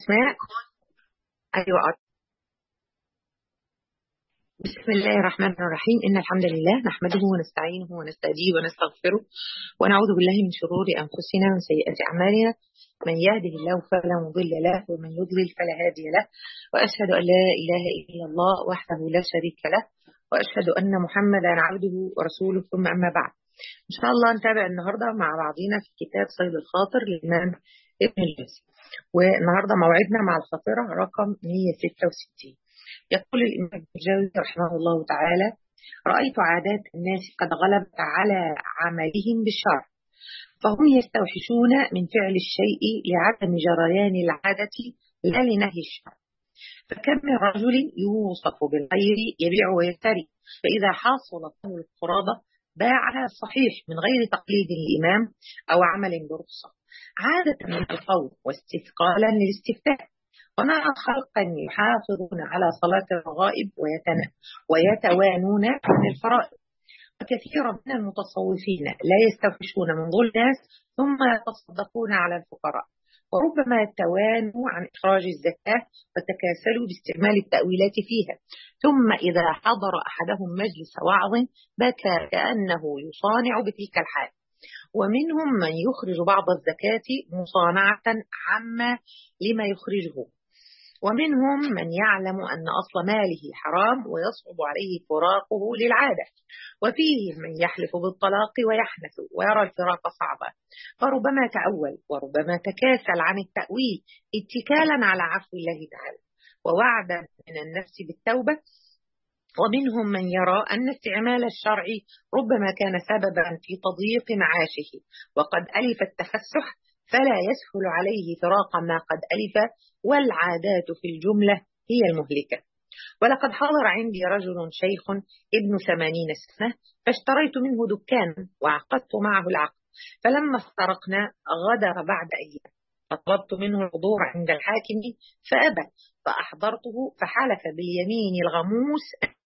أسماء أيوة بسم الله الرحمن الرحيم إن الحمد لله نحمده ونستعينه ونستهديه ونستغفره ونعوذ بالله من شرور أنفسنا ومن سيئات أعمالنا من يهده الله فلا مضل له ومن يضلل فلا هادي له وأشهد أن لا إله إلا الله وحده لا شريك له وأشهد أن محمدا عبده ورسوله ثم أما بعد إن شاء الله نتابع النهاردة مع بعضنا في كتاب صيد الخاطر للإمام ابن الجوزي والنهاردة موعدنا مع الخاطرة رقم 166 يقول الإمام ابن الجوزي رحمه الله تعالى رأيت عادات الناس قد غلبت على عملهم بالشرع فهم يستوحشون من فعل الشيء لعدم جريان العادة لا لنهي الشرع فكم من رجل يوصف بالخير يبيع ويشتري فإذا حاصل له القرابة باعها صحيح من غير تقليد الإمام أو عمل برخصة عادة من القول واستثقالا للاستفتاء ونرى خلقا يحافظون على صلاة الرغائب ويتوانون عن الفرائض وكثيرا من المتصوفين لا يستوحشون من ظل الناس ثم يتصدقون على الفقراء وربما توانوا عن إخراج الزكاة وتكاسلوا باستعمال التأويلات فيها ثم إذا حضر أحدهم مجلس وعظ بكى كأنه يصانع بتلك الحال ومنهم من يخرج بعض الزكاة مصانعة عما لما يخرجه ومنهم من يعلم أن أصل ماله حرام ويصعب عليه فراقه للعادة وفيهم من يحلف بالطلاق ويحنث ويرى الفراق صعبا فربما تأول وربما تكاسل عن التأويل اتكالا على عفو الله تعالى ووعدا من النفس بالتوبة ومنهم من يرى أن استعمال الشرع ربما كان سببا في تضييق معاشه وقد ألف التفسح فلا يسهل عليه فراق ما قد ألف والعادات في الجملة هي المهلكة ولقد حضر عندي رجل شيخ ابن ثمانين سنة فاشتريت منه دكانا وعقدت معه العقد فلما افترقنا غدر بعد أيام فطلبت منه الحضور عند الحاكم فأبى فأحضرته فحلف باليمين الغموس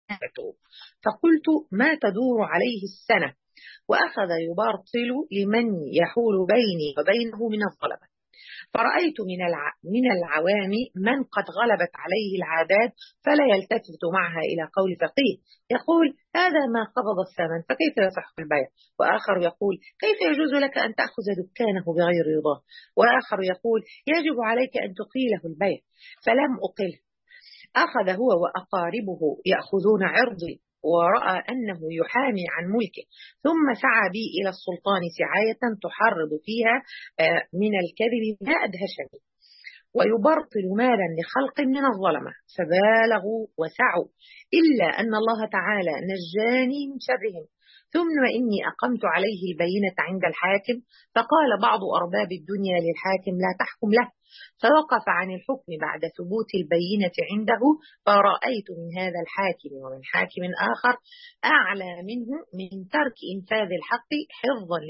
فقلت ما تدور عليه السنة وأخذ يبارطل لمن يحول بيني وبينه من الظلمة فرأيت من الع... من العوام من قد غلبت عليه العادات فلا يلتفت معها إلى قول فقيه يقول هذا ما قبض الثمن فكيف يصح البيع وآخر يقول كيف يجوز لك أن تأخذ دكانه بغير رضاه وآخر يقول يجب عليك أن تقيله البيع فلم أقله أخذ هو وأقاربه يأخذون عرضي ورأى أنه يحامي عن ملكه ثم سعى بي إلى السلطان سعاية تحرض فيها من الكذب ما أدهشني ويبرطل مالا لخلق من الظلمة فبالغوا وسعوا إلا أن الله تعالى نجاني من شرهم ثم إني أقمت عليه البينة عند الحاكم فقال بعض أرباب الدنيا للحاكم لا تحكم له فوقف عن الحكم بعد ثبوت البينة عنده فرأيت من هذا الحاكم ومن حاكم آخر أعلى منه من ترك إنفاذ الحق حفظا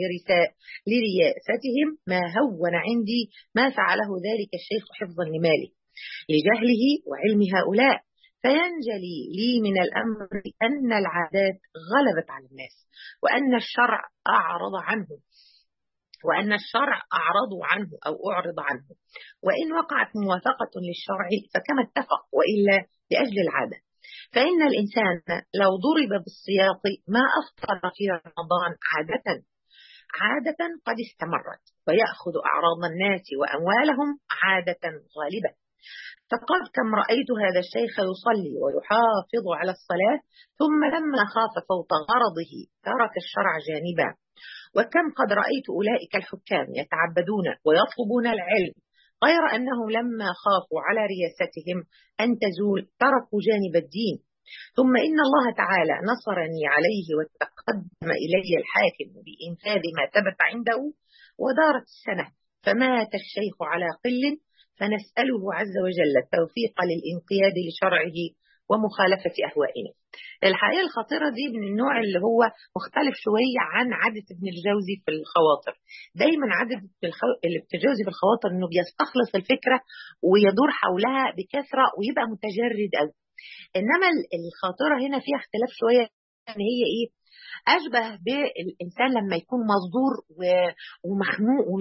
لرياستهم ما هون عندي ما فعله ذلك الشيخ حفظا لماله لجهله وعلم هؤلاء فينجلي لي من الأمر أن العادات غلبت على الناس وأن الشرع أعرض عنه وأن الشرع أعرضوا عنه أو أعرض عنه وإن وقعت موافقة للشرع فكما اتفق وإلا لأجل العادة فإن الإنسان لو ضرب بالسياط ما أفطر في رمضان عادة عادة قد استمرت ويأخذ أعراض الناس وأموالهم عادة غالبة فقد كم رأيت هذا الشيخ يصلي ويحافظ على الصلاة ثم لما خاف فوت غرضه ترك الشرع جانبا وكم قد رأيت أولئك الحكام يتعبدون ويطلبون العلم غير أنهم لما خافوا على رياستهم أن تزول تركوا جانب الدين ثم إن الله تعالى نصرني عليه وتقدم إلي الحاكم بإنفاذ ما ثبت عنده ودارت السنة فمات الشيخ على قل فنسأله عز وجل التوفيق للانقياد لشرعه ومخالفة أهوائنا الحقيقة الخطيرة دي من النوع اللي هو مختلف شوية عن عادة ابن الجوزي في الخواطر دايما عادة ابن الجوزي في الخواطر انه بيستخلص الفكرة ويدور حولها بكثرة ويبقى متجرد قوي انما الخاطرة هنا فيها اختلاف شوية ان هي ايه اشبه بالانسان لما يكون مصدور ومخنوق ومتضايق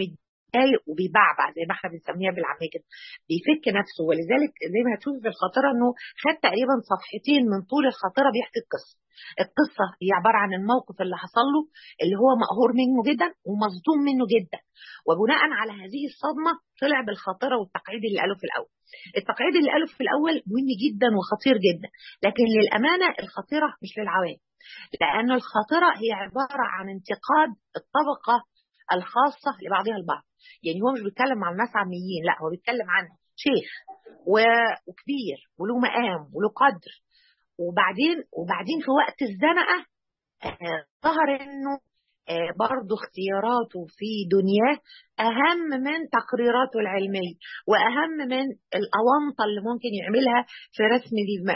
دايق وبيبعبع زي ما احنا بنسميها بالعاميه كده بيفك نفسه ولذلك زي ما هتشوف في الخاطره انه خد تقريبا صفحتين من طول الخاطره بيحكي القصه القصه هي عباره عن الموقف اللي حصل له اللي هو مقهور منه جدا ومصدوم منه جدا وبناء على هذه الصدمه طلع بالخاطره والتقعيد اللي قاله في الاول التقعيد اللي قاله في الاول مهم جدا وخطير جدا لكن للامانه الخطيره مش للعوام لأن الخاطرة هي عبارة عن انتقاد الطبقة الخاصة لبعضها البعض يعني هو مش بيتكلم عن ناس عاميين لا هو بيتكلم عن شيخ وكبير وله مقام وله قدر وبعدين وبعدين في وقت الزنقة ظهر انه برضه اختياراته في دنياه أهم من تقريراته العلمية وأهم من الأونطة اللي ممكن يعملها في رسم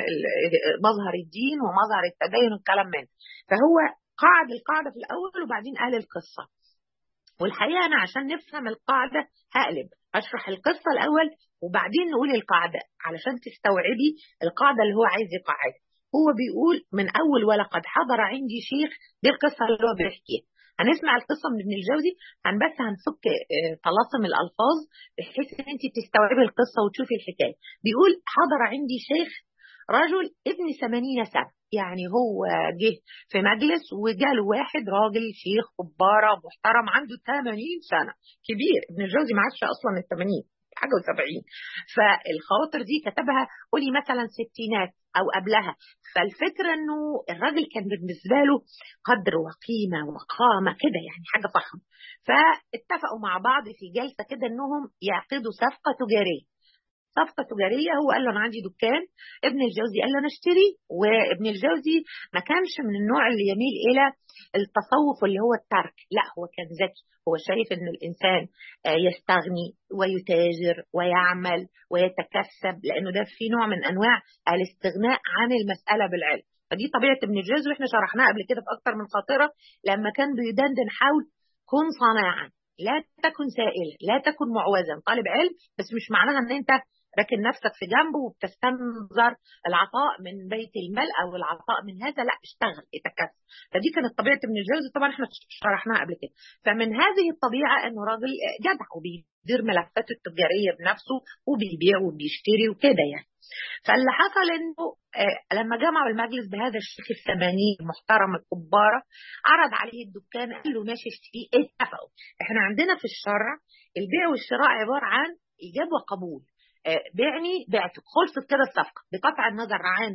مظهر الدين ومظهر التدين والكلام منه فهو قعد القاعدة في الأول وبعدين قال القصة والحقيقة أنا عشان نفهم القاعدة هقلب أشرح القصة الأول وبعدين نقول القاعدة علشان تستوعبي القاعدة اللي هو عايز يقعدها هو بيقول من أول ولقد حضر عندي شيخ دي القصة اللي هو بيحكيها هنسمع القصه من ابن الجوزي هن بس هنفك طلاسم الالفاظ بحيث ان انت تستوعبي القصه وتشوفي الحكايه بيقول حضر عندي شيخ رجل ابن 80 سنه يعني هو جه في مجلس وجاله واحد راجل شيخ كباره محترم عنده 80 سنه كبير ابن الجوزي ما عادش اصلا ال 80 حاجه و70 فالخواطر دي كتبها قولي مثلا ستينات او قبلها فالفكره انه الراجل كان بالنسبه له قدر وقيمه وقامه كده يعني حاجه فخمه فاتفقوا مع بعض في جلسه كده انهم يعقدوا صفقه تجاريه صفقة تجارية هو قال له أنا عندي دكان ابن الجوزي قال له أنا اشتري وابن الجوزي ما كانش من النوع اللي يميل إلى التصوف اللي هو الترك لا هو كان ذكي هو شايف أن الإنسان يستغني ويتاجر ويعمل ويتكسب لأنه ده في نوع من أنواع الاستغناء عن المسألة بالعلم فدي طبيعة ابن الجوزي واحنا شرحناها قبل كده في أكثر من خاطرة لما كان بيدندن حول كن صناعا لا تكن سائلا لا تكن معوزا طالب علم بس مش معناها ان انت راكن نفسك في جنبه وبتستنظر العطاء من بيت المال او العطاء من هذا لا اشتغل اتكسب فدي كانت طبيعه ابن الجوزي طبعا احنا شرحناها قبل كده فمن هذه الطبيعه انه راجل جدع وبيدير ملفاته التجاريه بنفسه وبيبيع وبيشتري وكده يعني فاللي حصل انه لما جمعوا المجلس بهذا الشيخ الثمانين المحترم الكباره عرض عليه الدكان قال له ماشي اشتريه اتفقوا احنا عندنا في الشرع البيع والشراء عباره عن ايجاب وقبول بعني بعتك خلصت كده الصفقه بقطع النظر عن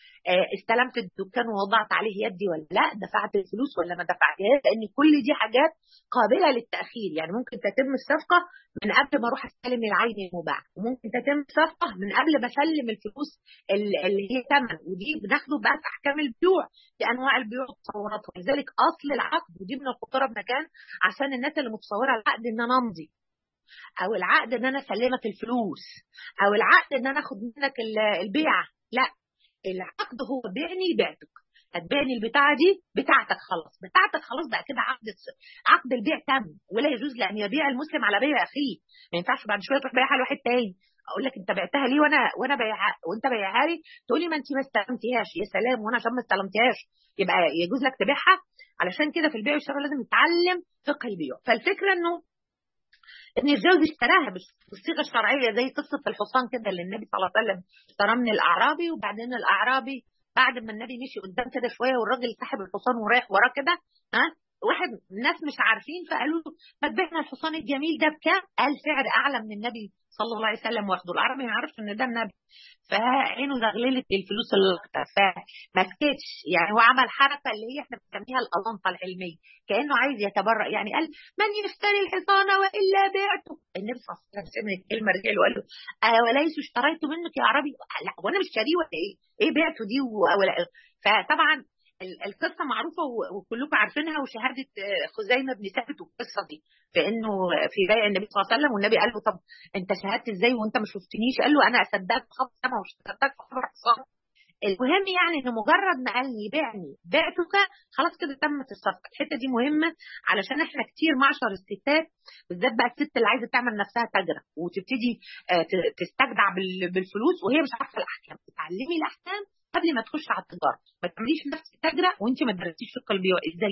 استلمت الدكان ووضعت عليه يدي ولا لا دفعت الفلوس ولا ما دفعتهاش لان كل دي حاجات قابله للتاخير يعني ممكن تتم الصفقه من قبل ما اروح استلم العين المباع وممكن تتم الصفقه من قبل ما اسلم الفلوس اللي هي ثمن ودي بناخده بقى في احكام البيوع في انواع البيوع والتصورات ولذلك اصل العقد ودي من الخطوره بمكان عشان الناس اللي متصوره العقد ان انا امضي او العقد ان انا اسلمك الفلوس او العقد ان انا اخد منك البيعه لا العقد هو بيعني بعتك هتبيعني البتاعه دي بتاعتك خلاص بتاعتك خلاص بقى كده عقد عقد البيع تم ولا يجوز لان يبيع المسلم على بيع اخيه ما ينفعش بعد شويه تروح بايعها لواحد تاني اقول لك انت بعتها لي وانا وانا بايعها وانت بايعها لي تقول لي ما انت ما استلمتيهاش يا سلام وانا عشان ما استلمتيهاش يبقى يجوز لك تبيعها علشان كده في البيع والشراء لازم نتعلم فقه البيوع فالفكره انه ابن الجوزي اشتراها بالصيغه الشرعيه زي قصه الحصان كده اللي النبي صلى الله عليه وسلم اشتراه من الاعرابي وبعدين الاعرابي بعد ما النبي مشي قدام كده شويه والراجل سحب الحصان ورايح وراه كده ها واحد الناس مش عارفين فقالوا له ما تبيعنا الحصان الجميل ده بكام؟ قال سعر اعلى من النبي صلى الله عليه وسلم واخده العربي ما يعرفش ان ده النبي فعينه زغللت الفلوس اللي فما سكتش يعني هو عمل حركه اللي هي احنا بنسميها الالانطه العلميه كانه عايز يتبرأ يعني قال من يشتري الحصان والا بعته النبي صلى الله عليه وسلم سمع الكلمه رجع له وقال له اوليس اشتريت منك يا عربي لا وانا مش شاريه ولا ايه؟ ايه بعته دي ولا فطبعا القصه معروفه وكلكم عارفينها وشهاده خزيمه بن ثابت والقصه دي فانه في بيع النبي صلى الله عليه وسلم والنبي قال له طب انت شهدت ازاي وانت ما شفتنيش؟ قال له انا اصدقك في خبر السماء ومش هصدقك في خبر حصان المهم يعني ان مجرد ما قال لي بعني بعتك خلاص كده تمت الصفقه الحته دي مهمه علشان احنا كتير معشر الستات بالذات بقى الست اللي عايزه تعمل نفسها تاجره وتبتدي تستجدع بالفلوس وهي مش عارفه الاحكام تتعلمي الاحكام قبل ما تخش على التجاره ما تعمليش نفسك تاجره وانت ما درستيش فقه البيوع ازاي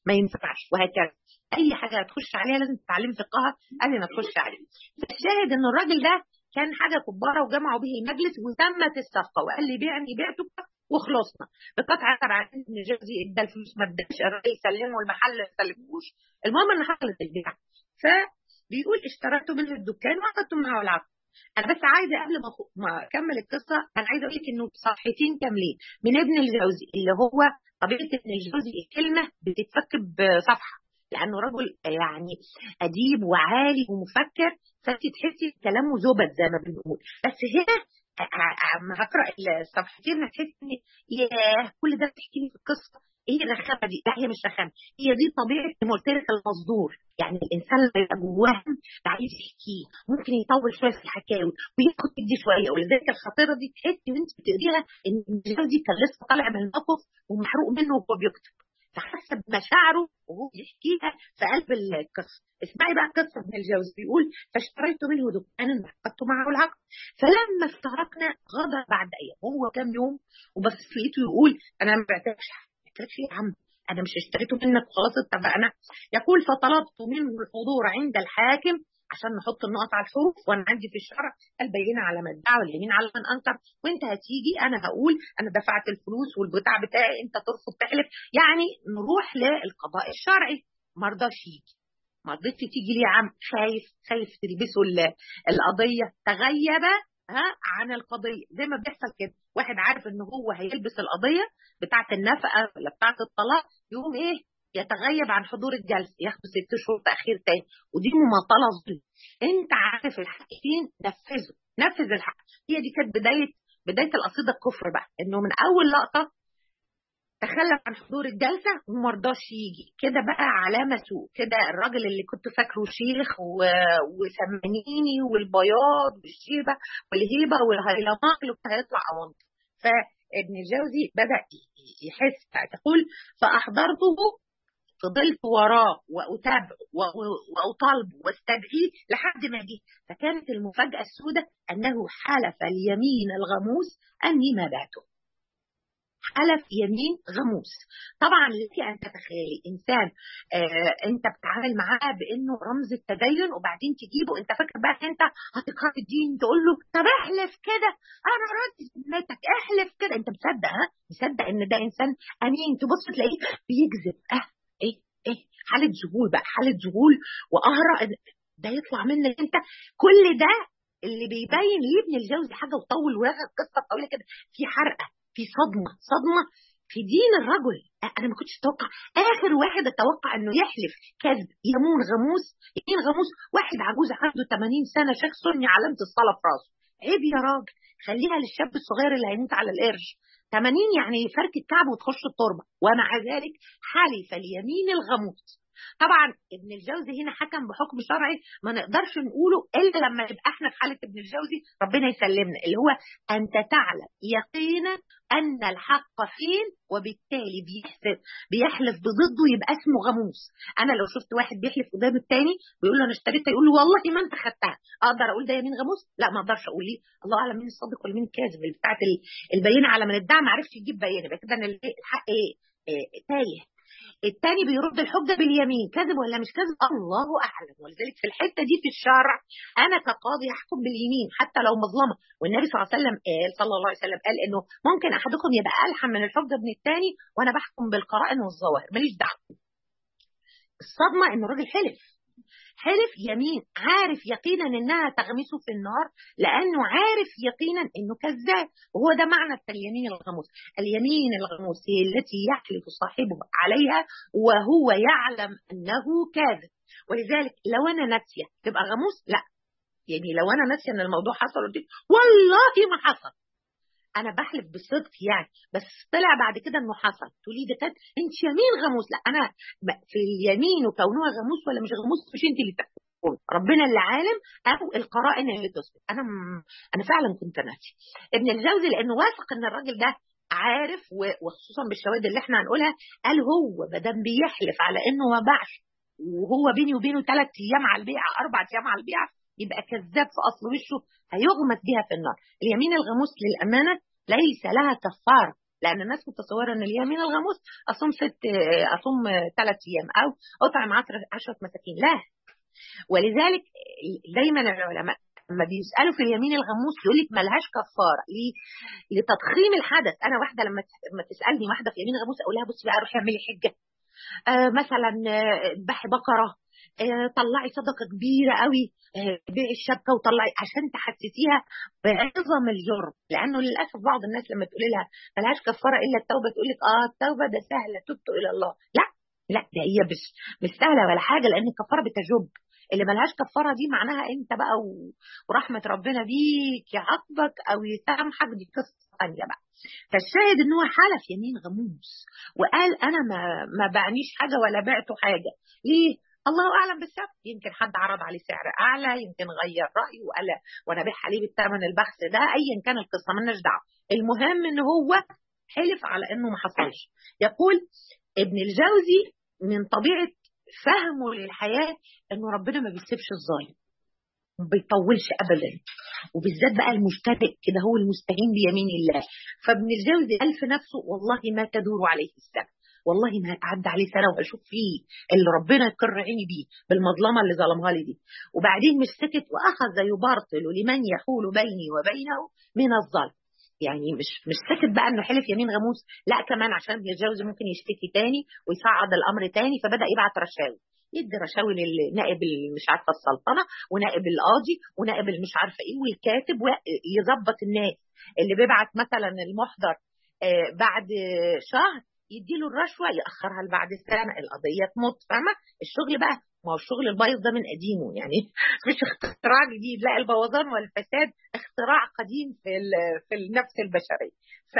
ما ينفعش وهكذا اي حاجه هتخش عليها لازم تتعلمي فقهها قبل ما تخش عليها فالشاهد ان الراجل ده كان حاجه كباره وجمعوا به المجلس وتمت الصفقه وقال لي بيعني بعتك وخلصنا بقطع عن ابن جوزي ادى الفلوس ما اداش الراجل سلمه المحل ما سلموش المهم ان حصلت البيعه فبيقول اشتريت منه الدكان واخدت معه العقد انا بس عايزه قبل ما ما اكمل القصه انا عايزه اقول لك انه صفحتين كاملين من ابن الجوزي اللي هو طبيعه ابن الجوزي الكلمه بتتفك بصفحه لانه رجل يعني اديب وعالي ومفكر فانت تحسي كلامه زبد زي ما بنقول بس هنا اما هقرا الصفحتين هتحسي ان ياه كل ده بتحكي لي في القصه ايه الرخامه دي؟ لا هي مش رخامه هي دي طبيعه زي ما قلت لك المصدور يعني الانسان اللي يبقى جواه عايز يحكيه ممكن يطول شويه في الحكاوي وياخد تدي شويه ولذلك الخطيره دي تحسي وانت بتقريها ان الجو دي كان لسه طالع من الموقف ومحروق منه وهو بيكتب فحسب مشاعره وهو بيحكيها في قلب القصه اسمعي بقى قصه ابن الجوز بيقول فاشتريت منه دكانا وعقدت معه العقد فلما افترقنا غدا بعد ايام هو كام يوم وبس لقيته يقول انا ما بعتكش قلت يا عم انا مش اشتريته منك وخلاص اتفقنا يقول فطلبت منه الحضور عند الحاكم عشان نحط النقط على الحروف وانا عندي في الشرع البينه على من ادعى واليمين على من انكر وانت هتيجي انا هقول انا دفعت الفلوس والبتاع بتاعي انت ترفض تحلف يعني نروح للقضاء الشرعي ما رضاش يجي ما رضيتش تيجي ليه يا عم خايف خايف تلبسوا القضيه تغيب ها عن القضيه زي ما بيحصل كده واحد عارف ان هو هيلبس القضيه بتاعه النفقه ولا بتاعه الطلاق يقوم ايه يتغيب عن حضور الجلسه ياخد ست شهور تاخير تاني ودي مماطله ظلم انت عارف الحق فين نفذه نفذ الحق هي دي كانت بدايه بدايه القصيده الكفر بقى انه من اول لقطه تخلف عن حضور الجلسه وما رضاش يجي كده بقى علامه سوء كده الراجل اللي كنت فاكره شيخ و... وسمانيني والبياض والشيبه والهيبه والهيلمان كان هيطلع اونط فابن الجوزي بدا يحس تقول فاحضرته فضلت وراه واتابعه واطالبه واستدعيه لحد ما جه فكانت المفاجاه السوداء انه حلف اليمين الغموس اني ما بعته حلف يمين غموس طبعا لك ان تتخيلي انسان آه انت بتتعامل معاه بانه رمز التدين وبعدين تجيبه انت فاكر بقى انت هتقرا الدين تقول له طب احلف كده انا راضي ذمتك احلف كده انت مصدق ها مصدق ان ده انسان امين تبص تلاقيه بيكذب اه ايه ايه حاله ذهول بقى حاله ذهول وقهره ده يطلع منك انت كل ده اللي بيبين ليه ابن الجوزي حاجه وطول وياخد قصه طويله كده في حرقه في صدمه صدمه في دين الرجل انا ما كنتش اتوقع اخر واحد اتوقع انه يحلف كذب يمون غموس يمين غموس واحد عجوز عنده 80 سنه شيخ سني علامه الصلاه في راسه عيب يا راجل خليها للشاب الصغير اللي هيموت على القرش 80 يعني فرك الكعب وتخش التربه ومع ذلك حلف اليمين الغموس طبعا ابن الجوزي هنا حكم بحكم شرعي ما نقدرش نقوله الا لما نبقى احنا في حاله ابن الجوزي ربنا يسلمنا اللي هو انت تعلم يقينا ان الحق فين وبالتالي بيحسب بيحلف بضده يبقى اسمه غموس انا لو شفت واحد بيحلف قدام التاني بيقول له انا اشتريتها يقول له والله ما انت خدتها اقدر اقول ده يمين غموس لا ما اقدرش اقول ليه الله اعلم مين الصادق ولا مين الكاذب اللي بتاعت البينه على من ادعى ما عرفش يجيب بينه يبقى كده الحق ايه, إيه تايه الثاني بيرد الحجة باليمين كذب ولا مش كذب الله أعلم ولذلك في الحتة دي في الشرع أنا كقاضي أحكم باليمين حتى لو مظلمة والنبي صلى الله عليه وسلم قال صلى الله عليه وسلم قال إنه ممكن أحدكم يبقى ألحم من الحجة من الثاني وأنا بحكم بالقرائن والظواهر ماليش دعوة الصدمة إنه الراجل حلف حلف يمين عارف يقينا انها تغمسه في النار لانه عارف يقينا انه كذاب وهو ده معنى اليمين الغموس اليمين الغموس هي التي يحلف صاحبه عليها وهو يعلم انه كاذب ولذلك لو انا ناسيه تبقى غموس لا يعني لو انا ناسيه ان الموضوع حصل قلت والله ما حصل انا بحلف بالصدق يعني بس طلع بعد كده انه حصل تقولي ده كانت انت يمين غموس لا انا في اليمين وكونها غموس ولا مش غموس مش انت اللي تحكم ربنا اللي عالم او القرائن اللي تثبت انا م... انا فعلا كنت ناسي ابن الجوزي لانه واثق ان الراجل ده عارف وخصوصا بالشواهد اللي احنا هنقولها قال هو ما دام بيحلف على انه ما باعش وهو بيني وبينه ثلاث ايام على البيعه اربع ايام على البيعه يبقى كذاب في اصل وشه هيغمس بها في النار اليمين الغموس للامانه ليس لها كفاره لان الناس متصوره ان اليمين الغموس اصوم ست اصوم ثلاث ايام او اطعم 10 مساكين لا ولذلك دايما العلماء لما بيسالوا في اليمين الغموس يقول لك ملهاش كفاره ليه؟ لتضخيم الحدث انا واحده لما لما تسالني واحده في يمين غموس اقول لها بصي بقى روحي اعملي حجه آه مثلا اذبحي آه بقره آه طلعي صدقه كبيره قوي آه بيعي الشبكه وطلعي عشان تحسسيها بعظم الجرم لانه للاسف بعض الناس لما تقولي لها ملهاش كفاره الا التوبه تقول لك اه التوبه ده سهله تبت الى الله لا لا ده هي مش مش سهله ولا حاجه لان الكفاره بتجب اللي ملهاش كفاره دي معناها انت بقى ورحمه ربنا بيك يعاقبك او يسامحك دي قصه ثانيه بقى فالشاهد ان هو حلف يمين غموس وقال انا ما ما بعنيش حاجه ولا بعته حاجه ليه؟ الله اعلم بالسبب يمكن حد عرض عليه سعر اعلى يمكن غير رايه وقال وانا بيع عليه بالثمن البخس ده ايا كان القصه مالناش دعوه المهم ان هو حلف على انه ما حصلش يقول ابن الجوزي من طبيعه فهمه للحياه انه ربنا ما بيسيبش الظالم ما بيطولش ابدا وبالذات بقى المشترك كده هو المستهين بيمين الله فابن الجوزي قال في نفسه والله ما تدور عليه السنه والله ما هتعدى عليه سنه واشوف فيه اللي ربنا يقر عيني بيه بالمظلمه اللي ظلمها لي دي وبعدين مش سكت واخذ يبرطل لمن يحول بيني وبينه من الظلم يعني مش مش سكت بقى انه حلف يمين غموس لا كمان عشان ابن الجوزي ممكن يشتكي تاني ويصعد الامر تاني فبدا يبعت رشاوي يدي رشاوي للنائب مش عارفه السلطنه ونائب القاضي ونائب مش عارفه ايه والكاتب ويظبط الناس اللي بيبعت مثلا المحضر بعد شهر يديله الرشوه ياخرها لبعد السنه القضيه تموت فاهمه الشغل بقى ما هو الشغل البايظ ده من قديمه يعني مش اختراع جديد لا البوظان والفساد اختراع قديم في في النفس البشريه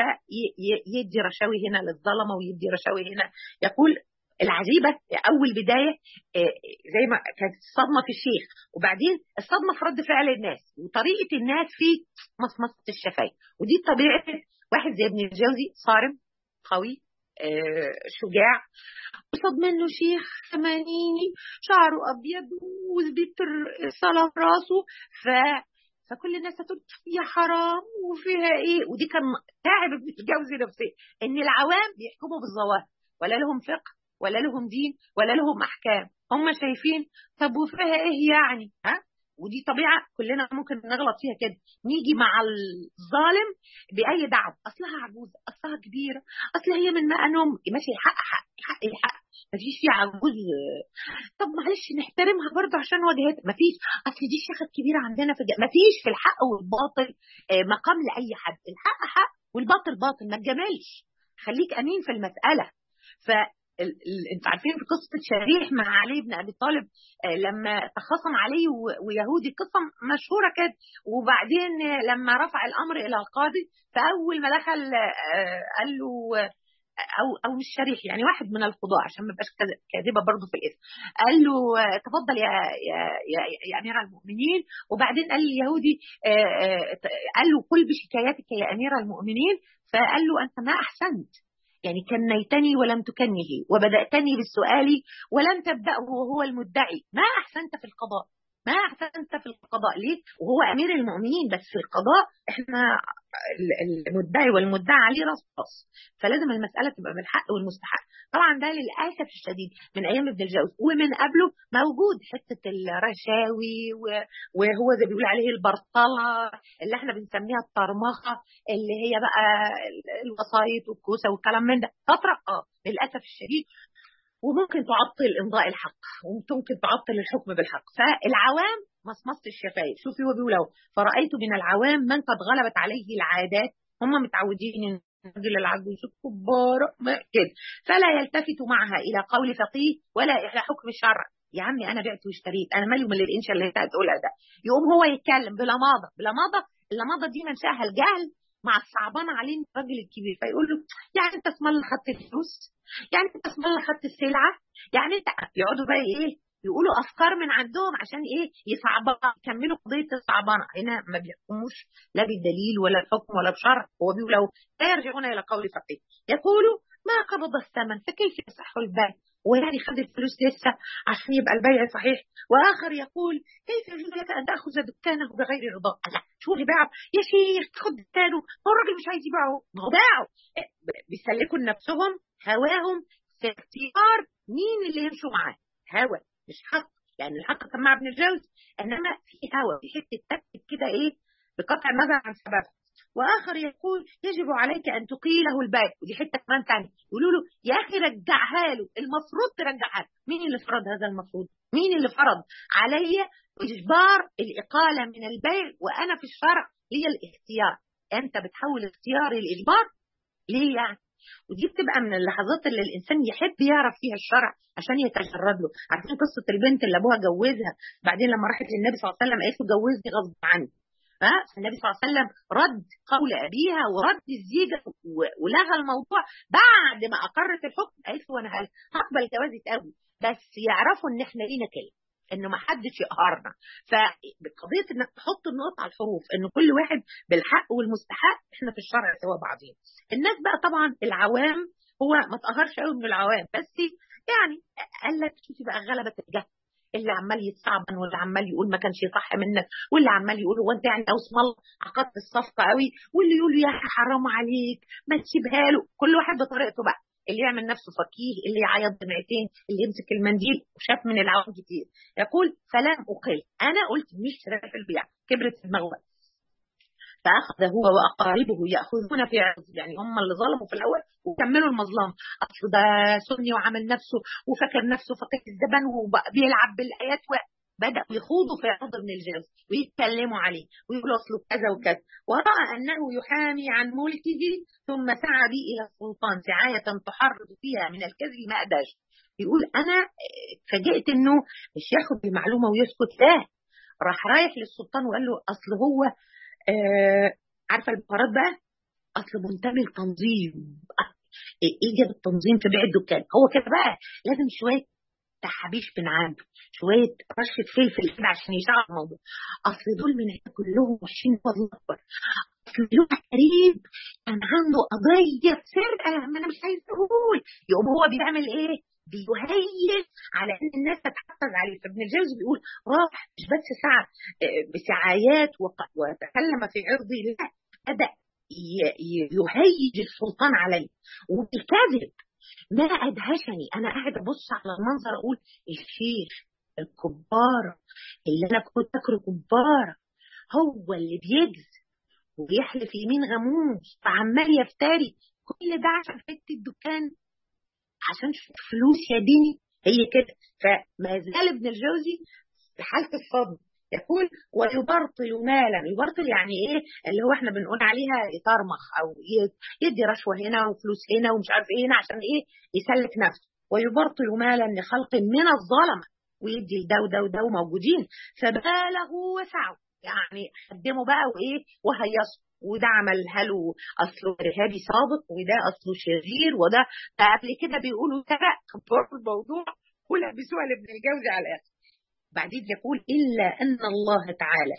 فيدي رشاوي هنا للظلمه ويدي رشاوي هنا يقول العجيبه اول بدايه زي ما كانت الصدمه في الشيخ وبعدين الصدمه في رد فعل الناس وطريقه الناس في مصمصه الشفايف ودي طبيعه واحد زي ابن الجوزي صارم قوي شجاع قصد منه شيخ ثمانيني شعره ابيض وزبيت الصلاه في راسه ف فكل الناس هتقول يا حرام وفيها ايه ودي كان تعب ابن الجوزي نفسيا ان العوام بيحكموا بالظواهر ولا لهم فقه ولا لهم دين ولا لهم احكام هم شايفين طب وفيها ايه يعني ها ودي طبيعه كلنا ممكن نغلط فيها كده نيجي مع الظالم باي دعوه اصلها عجوزه اصلها كبيره اصل هي من ماء نوم ماشي الحق حق الحق الحق مفيش فيه عجوز طب معلش نحترمها برضه عشان واجهتها مفيش اصل دي الشيخه الكبيره عندنا في مفيش في الحق والباطل مقام لاي حد الحق حق والباطل باطل ما تجاملش خليك امين في المساله ف انتوا عارفين في قصه شريح مع علي بن ابي طالب لما تخاصم عليه ويهودي قصه مشهوره كده وبعدين لما رفع الامر الى القاضي فاول ما دخل قال له او او مش شريح يعني واحد من القضاء عشان ما ابقاش كاذبه برضه في الاسم قال له تفضل يا يا يا, يا امير المؤمنين وبعدين قال اليهودي قال له قل بشكايتك يا امير المؤمنين فقال له انت ما احسنت يعني كنيتني ولم تكنه وبدأتني بالسؤال ولم تبدأه وهو المدعي ما أحسنت في القضاء ما أحسنت في القضاء ليه وهو أمير المؤمنين بس في القضاء إحنا المدعي والمدعى عليه راس راس فلازم المسألة تبقى بالحق والمستحق طبعا ده للأسف الشديد من أيام ابن الجوزي ومن قبله موجود حتة الرشاوي وهو زي بيقول عليه البرطلة اللي احنا بنسميها الطرمخة اللي هي بقى الوسايط والكوسة والكلام من ده فترة اه للأسف الشديد وممكن تعطل امضاء الحق وممكن تعطل الحكم بالحق فالعوام مصمصة الشفايف شوفي هو بيقول اهو فرأيت من العوام من قد غلبت عليه العادات هم متعودين الرجل العجوز الكبار كده فلا يلتفت معها الى قول فقيه ولا الى حكم الشرع يا عمي انا بعت واشتريت انا مالي من الانشاء اللي انت هتقولها ده يقوم هو يتكلم بلماضه بلماضه اللماضه دي منشاها الجهل مع الصعبان عليه الراجل الكبير فيقول له يعني انت اسم الله خدت الفلوس يعني انت اسم الله خدت السلعه يعني انت يقعدوا بقى ايه يقولوا افكار من عندهم عشان ايه يصعبوا يكملوا قضيه الصعبانه هنا ما بيحكموش لا بالدليل ولا الحكم ولا بشرع هو بيقول لا يرجعون الى قول فقيه يقولوا ما قبض الثمن فكيف يصح البيع ويعني خد الفلوس لسه عشان يبقى البيع صحيح واخر يقول كيف يجوز لك ان تاخذ دكانه بغير رضا لا شو اللي باعه يا شيخ خد دكانه هو الراجل مش عايز يبيعه ما هو باعه إيه، بيسلكوا لنفسهم هواهم في اختيار مين اللي يمشوا معاه هوى مش حق لان الحق كان مع ابن الجوز انما في هوى في حته تكتب كده ايه بقطع النظر عن سببها واخر يقول يجب عليك ان تقيله الباب ودي حته كمان ثانيه يقولوا له يا اخي رجعها له المفروض ترجعها له مين اللي فرض هذا المفروض مين اللي فرض علي اجبار الاقاله من البيع وانا في الشرع هي الاختيار انت بتحول اختياري الاجبار ليه يعني ودي بتبقى من اللحظات اللي الانسان يحب يعرف فيها الشرع عشان يتجرد له عارفين قصه البنت اللي ابوها جوزها بعدين لما راحت للنبي صلى الله عليه وسلم قالت له جوزني غصب عني فالنبي صلى الله عليه وسلم رد قول ابيها ورد الزيجه ولغى الموضوع بعد ما اقرت الحكم قالت له انا هقبل جوازك قوي بس يعرفوا ان احنا لينا كلمه انه ما حدش يقهرنا فقضيه انك تحط النقط على الحروف ان كل واحد بالحق والمستحق احنا في الشرع سوا بعضين الناس بقى طبعا العوام هو ما تقهرش قوي من العوام بس يعني قال لك شوفي بقى غلبه الجهل اللي عمال يتصعبن واللي عمال يقول ما كانش صح منك واللي عمال يقول هو انت يعني اوس الله عقدت الصفقه قوي واللي يقول يا اخي حرام عليك ما تسيبها له كل واحد بطريقته بقى اللي يعمل نفسه فقيه اللي يعيط دمعتين اللي يمسك المنديل وشاف من العوام كتير يقول فلم اقل انا قلت مش في البيع كبرت في دماغه فأخذ هو وأقاربه يأخذون في عرض يعني هم اللي ظلموا في الأول وكملوا المظلم أصل ده سني وعمل نفسه وفكر نفسه فقيه الزبن وبيلعب بالآيات بدأوا يخوضوا في عرض ابن الجوز ويتكلموا عليه ويقولوا أصله كذا وكذا ورأى أنه يحامي عن ملكه ثم سعى به إلى السلطان سعاية تحرض فيها من الكذب ما أداش يقول أنا فجئت إنه مش ياخد المعلومة ويسكت لا راح رايح للسلطان وقال له أصل هو آه عارفه البهارات بقى اصل منتمي لتنظيم ايه جاب التنظيم في بيع الدكان هو كده بقى لازم شويه تحابيش من عنده شويه رشه فلفل كده عشان يشعر الموضوع اصل دول من كلهم وحشين الله اكبر اصل له قريب كان عنده قضيه سرقه ما انا مش عايز اقول يقوم هو بيعمل ايه بيهيج على ان الناس تتحفظ عليه فابن الجوزي بيقول راح مش بس سعى بسعايات وتكلم في عرضي لا بدا يهيج السلطان علي وبالكذب ما ادهشني انا قاعد ابص على المنظر اقول الشيخ الكبارة اللي انا كنت فاكره كبارة هو اللي بيجز وبيحلف يمين غموس وعمال يفتري كل ده عشان حته دكان عشان فلوس يا ديني هي كده فما زال ابن الجوزي في حاله الصدمه يقول ويبرطل مالا يبرطل يعني ايه اللي هو احنا بنقول عليها يطرمخ او يدي رشوه هنا وفلوس هنا ومش عارف ايه هنا عشان ايه يسلك نفسه ويبرطل مالا لخلق من الظلمه ويدي لده وده وده وموجودين فبالغوا وسعوا يعني قدموا بقى وايه وهيصوا وده عملها له اصله ارهابي سابق وده اصله شرير وده قبل كده بيقولوا سرق كبروا الموضوع ولبسوها لابن الجوزي على الاخر بعدين يقول الا ان الله تعالى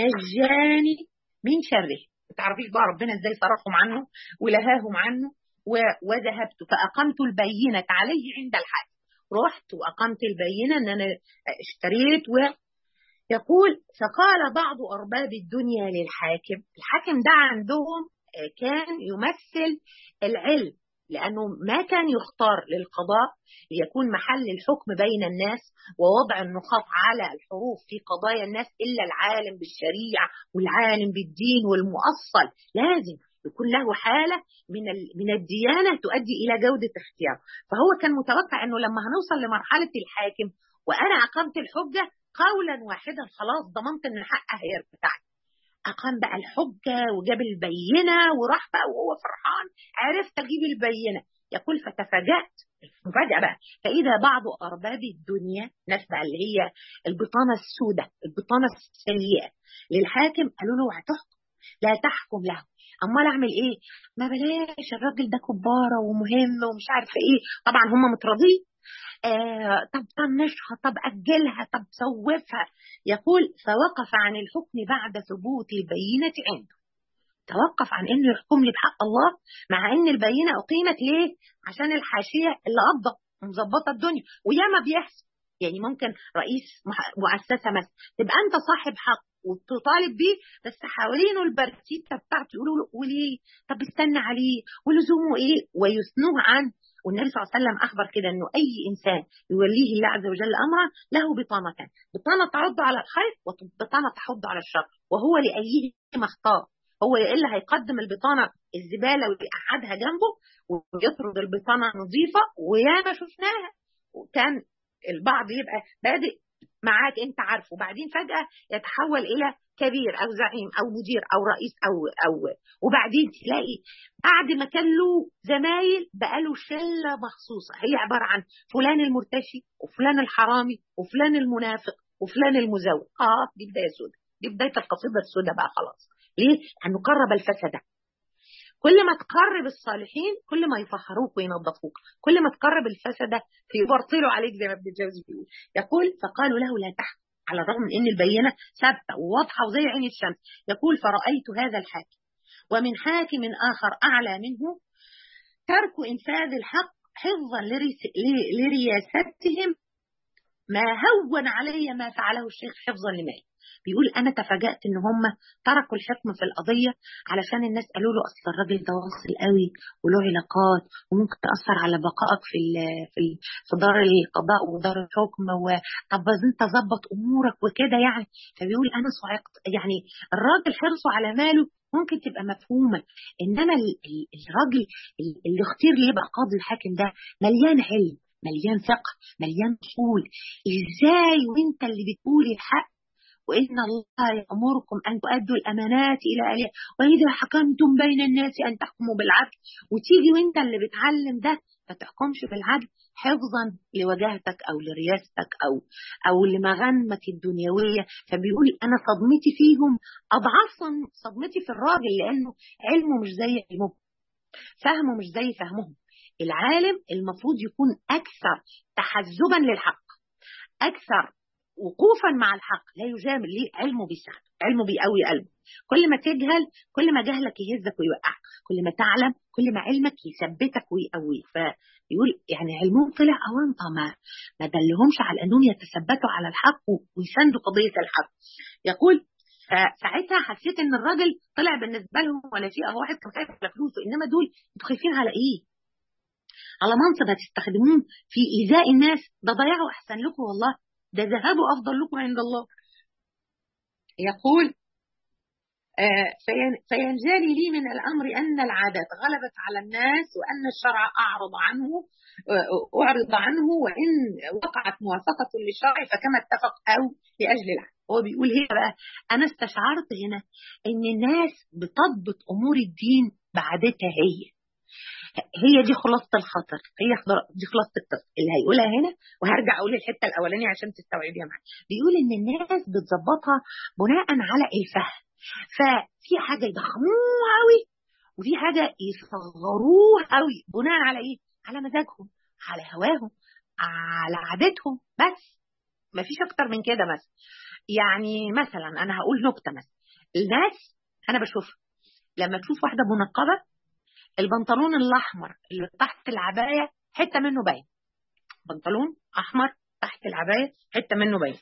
نجاني من شره ما تعرفيش بقى ربنا ازاي صرفهم عنه ولهاهم عنه وذهبت فاقمت البينه عليه عند الحاكم رحت واقمت البينه ان انا اشتريت و يقول فقال بعض أرباب الدنيا للحاكم الحاكم ده عندهم كان يمثل العلم لأنه ما كان يختار للقضاء ليكون محل الحكم بين الناس ووضع النقاط على الحروف في قضايا الناس إلا العالم بالشريعة والعالم بالدين والمؤصل لازم يكون له حالة من من الديانة تؤدي إلى جودة اختيار فهو كان متوقع أنه لما هنوصل لمرحلة الحاكم وأنا أقمت الحجة قولا واحدا خلاص ضمنت ان الحق هيرتفع اقام بقى الحجه وجاب البينه وراح بقى وهو فرحان عرفت اجيب البينه يقول فتفاجات مفاجاه بقى فاذا بعض ارباب الدنيا ناس بقى اللي هي البطانه السوداء البطانه السيئه للحاكم قالوا له هتحكم لا تحكم له امال اعمل ايه ما بلاش الراجل ده كباره ومهم ومش عارفه ايه طبعا هم متراضين آه طب طنشها طب أجلها طب سوفها يقول فوقف عن الحكم بعد ثبوت البينة عنده توقف عن انه يحكم لي بحق الله مع ان البينه اقيمت ليه؟ عشان الحاشيه اللي قضى مظبطه الدنيا وياما بيحصل يعني ممكن رئيس مؤسسه مثلا تبقى انت صاحب حق وتطالب بيه بس حوالينه البرتيتا بتاعته يقولوا له وليه طب استنى عليه ولزومه ايه ويثنوه عن والنبي صلى الله عليه وسلم اخبر كده انه اي انسان يوليه الله عز وجل امرا له بطانتان بطانه تعض على الخير وبطانه تحض على الشر وهو لايهما اختار هو يا الا هيقدم البطانه الزباله ويقعدها جنبه ويطرد البطانه نظيفه وياما شفناها وكان البعض يبقى بادئ معاك انت عارفه وبعدين فجاه يتحول الى كبير او زعيم او مدير او رئيس او او وبعدين تلاقي بعد ما كان له زمايل بقى له شله مخصوصه هي عباره عن فلان المرتشي وفلان الحرامي وفلان المنافق وفلان المزور اه دي بدايه سودة دي بدايه القصيده السوداء بقى خلاص ليه؟ لانه قرب الفساد كل ما تقرب الصالحين كل ما يفخروك وينظفوك كل ما تقرب الفسده يبرطلوا عليك زي ما ابن الجوزي بيقول يقول فقالوا له لا تحكم على الرغم من ان البينه ثابته وواضحه وزي عين الشمس يقول فرايت هذا الحاكم ومن حاكم اخر اعلى منه ترك انفاذ الحق حفظا لرياستهم ما هون علي ما فعله الشيخ حفظا لمالي بيقول انا تفاجات ان هم تركوا الحكم في القضيه علشان الناس قالوا له اصل الراجل ده واصل قوي وله علاقات وممكن تاثر على بقائك في ال في ال في دار القضاء ودار الحكم وطب انت ظبط امورك وكده يعني فبيقول انا صعقت يعني الراجل حرصه على ماله ممكن تبقى مفهومه انما الراجل اللي اختير ليه يبقى قاضي الحاكم ده مليان علم مليان فقه مليان اصول ازاي وانت اللي بتقول الحق وإن الله يأمركم أن تؤدوا الأمانات إلى أهلها وإذا حكمتم بين الناس أن تحكموا بالعدل وتيجي وأنت اللي بتعلم ده ما تحكمش بالعدل حفظا لوجاهتك أو لرياستك أو أو لمغانمك الدنيوية فبيقول أنا صدمتي فيهم أضعاف صدمتي في الراجل لأنه علمه مش زي علمهم فهمه مش زي فهمهم العالم المفروض يكون أكثر تحزبا للحق أكثر وقوفا مع الحق لا يجامل ليه علمه بيساعده علمه بيقوي قلبه كل ما تجهل كل ما جهلك يهزك ويوقعك كل ما تعلم كل ما علمك يثبتك ويقويك فيقول يعني علمهم طلع أونطة ما ما دلهمش على أنهم يتثبتوا على الحق ويساندوا قضية الحق يقول فساعتها حسيت ان الراجل طلع بالنسبه لهم ولا شيء هو واحد كان خايف على فلوسه انما دول انتوا خايفين على ايه؟ على منصب هتستخدموه في ايذاء الناس ده ضيعوا احسن لكم والله ده ذهبوا أفضل لكم عند الله يقول آه فينجلي لي من الأمر أن العادات غلبت على الناس وأن الشرع أعرض عنه أعرض عنه وإن وقعت موافقة للشرع فكما اتفق أو لأجل العدل هو بيقول هنا بقى أنا استشعرت هنا إن الناس بتضبط أمور الدين بعادتها هي هي دي خلاصة الخطر هي دي خلاصة القصة اللي هيقولها هنا وهرجع اقول الحتة الاولانية عشان تستوعبيها معايا بيقول ان الناس بتظبطها بناء على الفهم ففي حاجة يضخموها قوي وفي حاجة يصغروها قوي بناء على ايه على مزاجهم على هواهم على عادتهم بس مفيش اكتر من كده مثلا يعني مثلا انا هقول نكتة مثلا الناس انا بشوفها لما تشوف واحدة منقبة البنطلون الاحمر اللي تحت العبايه حته منه باين بنطلون احمر تحت العبايه حته منه باين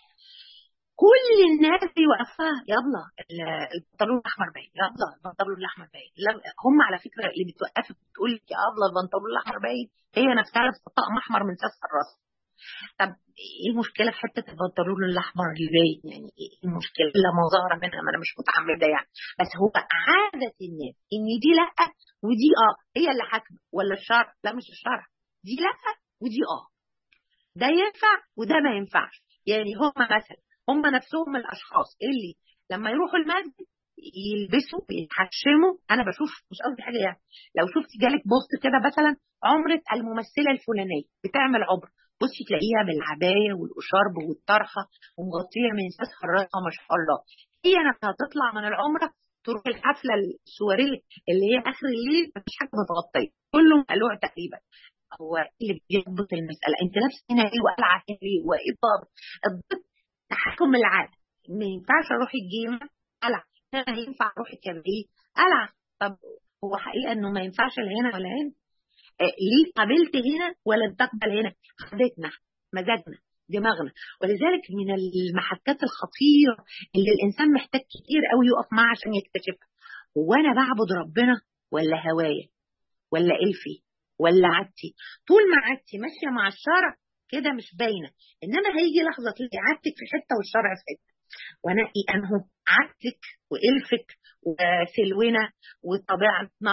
كل الناس يوقفها يلا البنطلون الاحمر باين يلا البنطلون الاحمر باين هم على فكره اللي بتوقفك بتقول لك يلا البنطلون الاحمر باين هي نفسها لابسه طقم احمر من ساسها الراس طب ايه المشكله في حته البنطلون الاحمر اللي باين يعني ايه المشكله لا مظاهره منها ما انا مش متعمده يعني بس هو عاده الناس ان دي لا ودي اه هي اللي حاكمه ولا الشرع لا مش الشرع دي لا ودي اه ده ينفع وده ما ينفعش يعني هم مثلا هم نفسهم الاشخاص اللي لما يروحوا المسجد يلبسوا يتحشموا انا بشوف مش قصدي حاجه يعني لو شفت جالك بوست كده مثلا عمره الممثله الفلانيه بتعمل عمره بصي تلاقيها بالعبايه والاشارب والطرحه ومغطيه من ساسها الراسه ما شاء الله هي نفسها تطلع من العمره تروح الحفله السواريه اللي هي اخر الليل مفيش حاجه متغطيه كله مقلوع تقريبا هو اللي بيضبط المساله انت لابسه هنا ايه وقلعه هنا ايه وايه الضابط الضبط تحكم العاده ما ينفعش اروح الجيمه قلعه هنا ينفع اروح الكباريه قلعه طب هو حقيقه انه ما ينفعش لا هنا ولا هنا آه، ليه قبلت هنا ولا تقبل هنا خدتنا مزاجنا دماغنا ولذلك من المحكات الخطيرة اللي الإنسان محتاج كتير قوي يقف معاه عشان يكتشفها هو أنا بعبد ربنا ولا هوايا ولا إلفي ولا عادتي طول ما عادتي ماشية مع الشرع كده مش باينة إنما هيجي لحظة تلاقي عادتك في حتة والشرع في حتة وانقي انه عادتك والفك وسلونا وطبيعتنا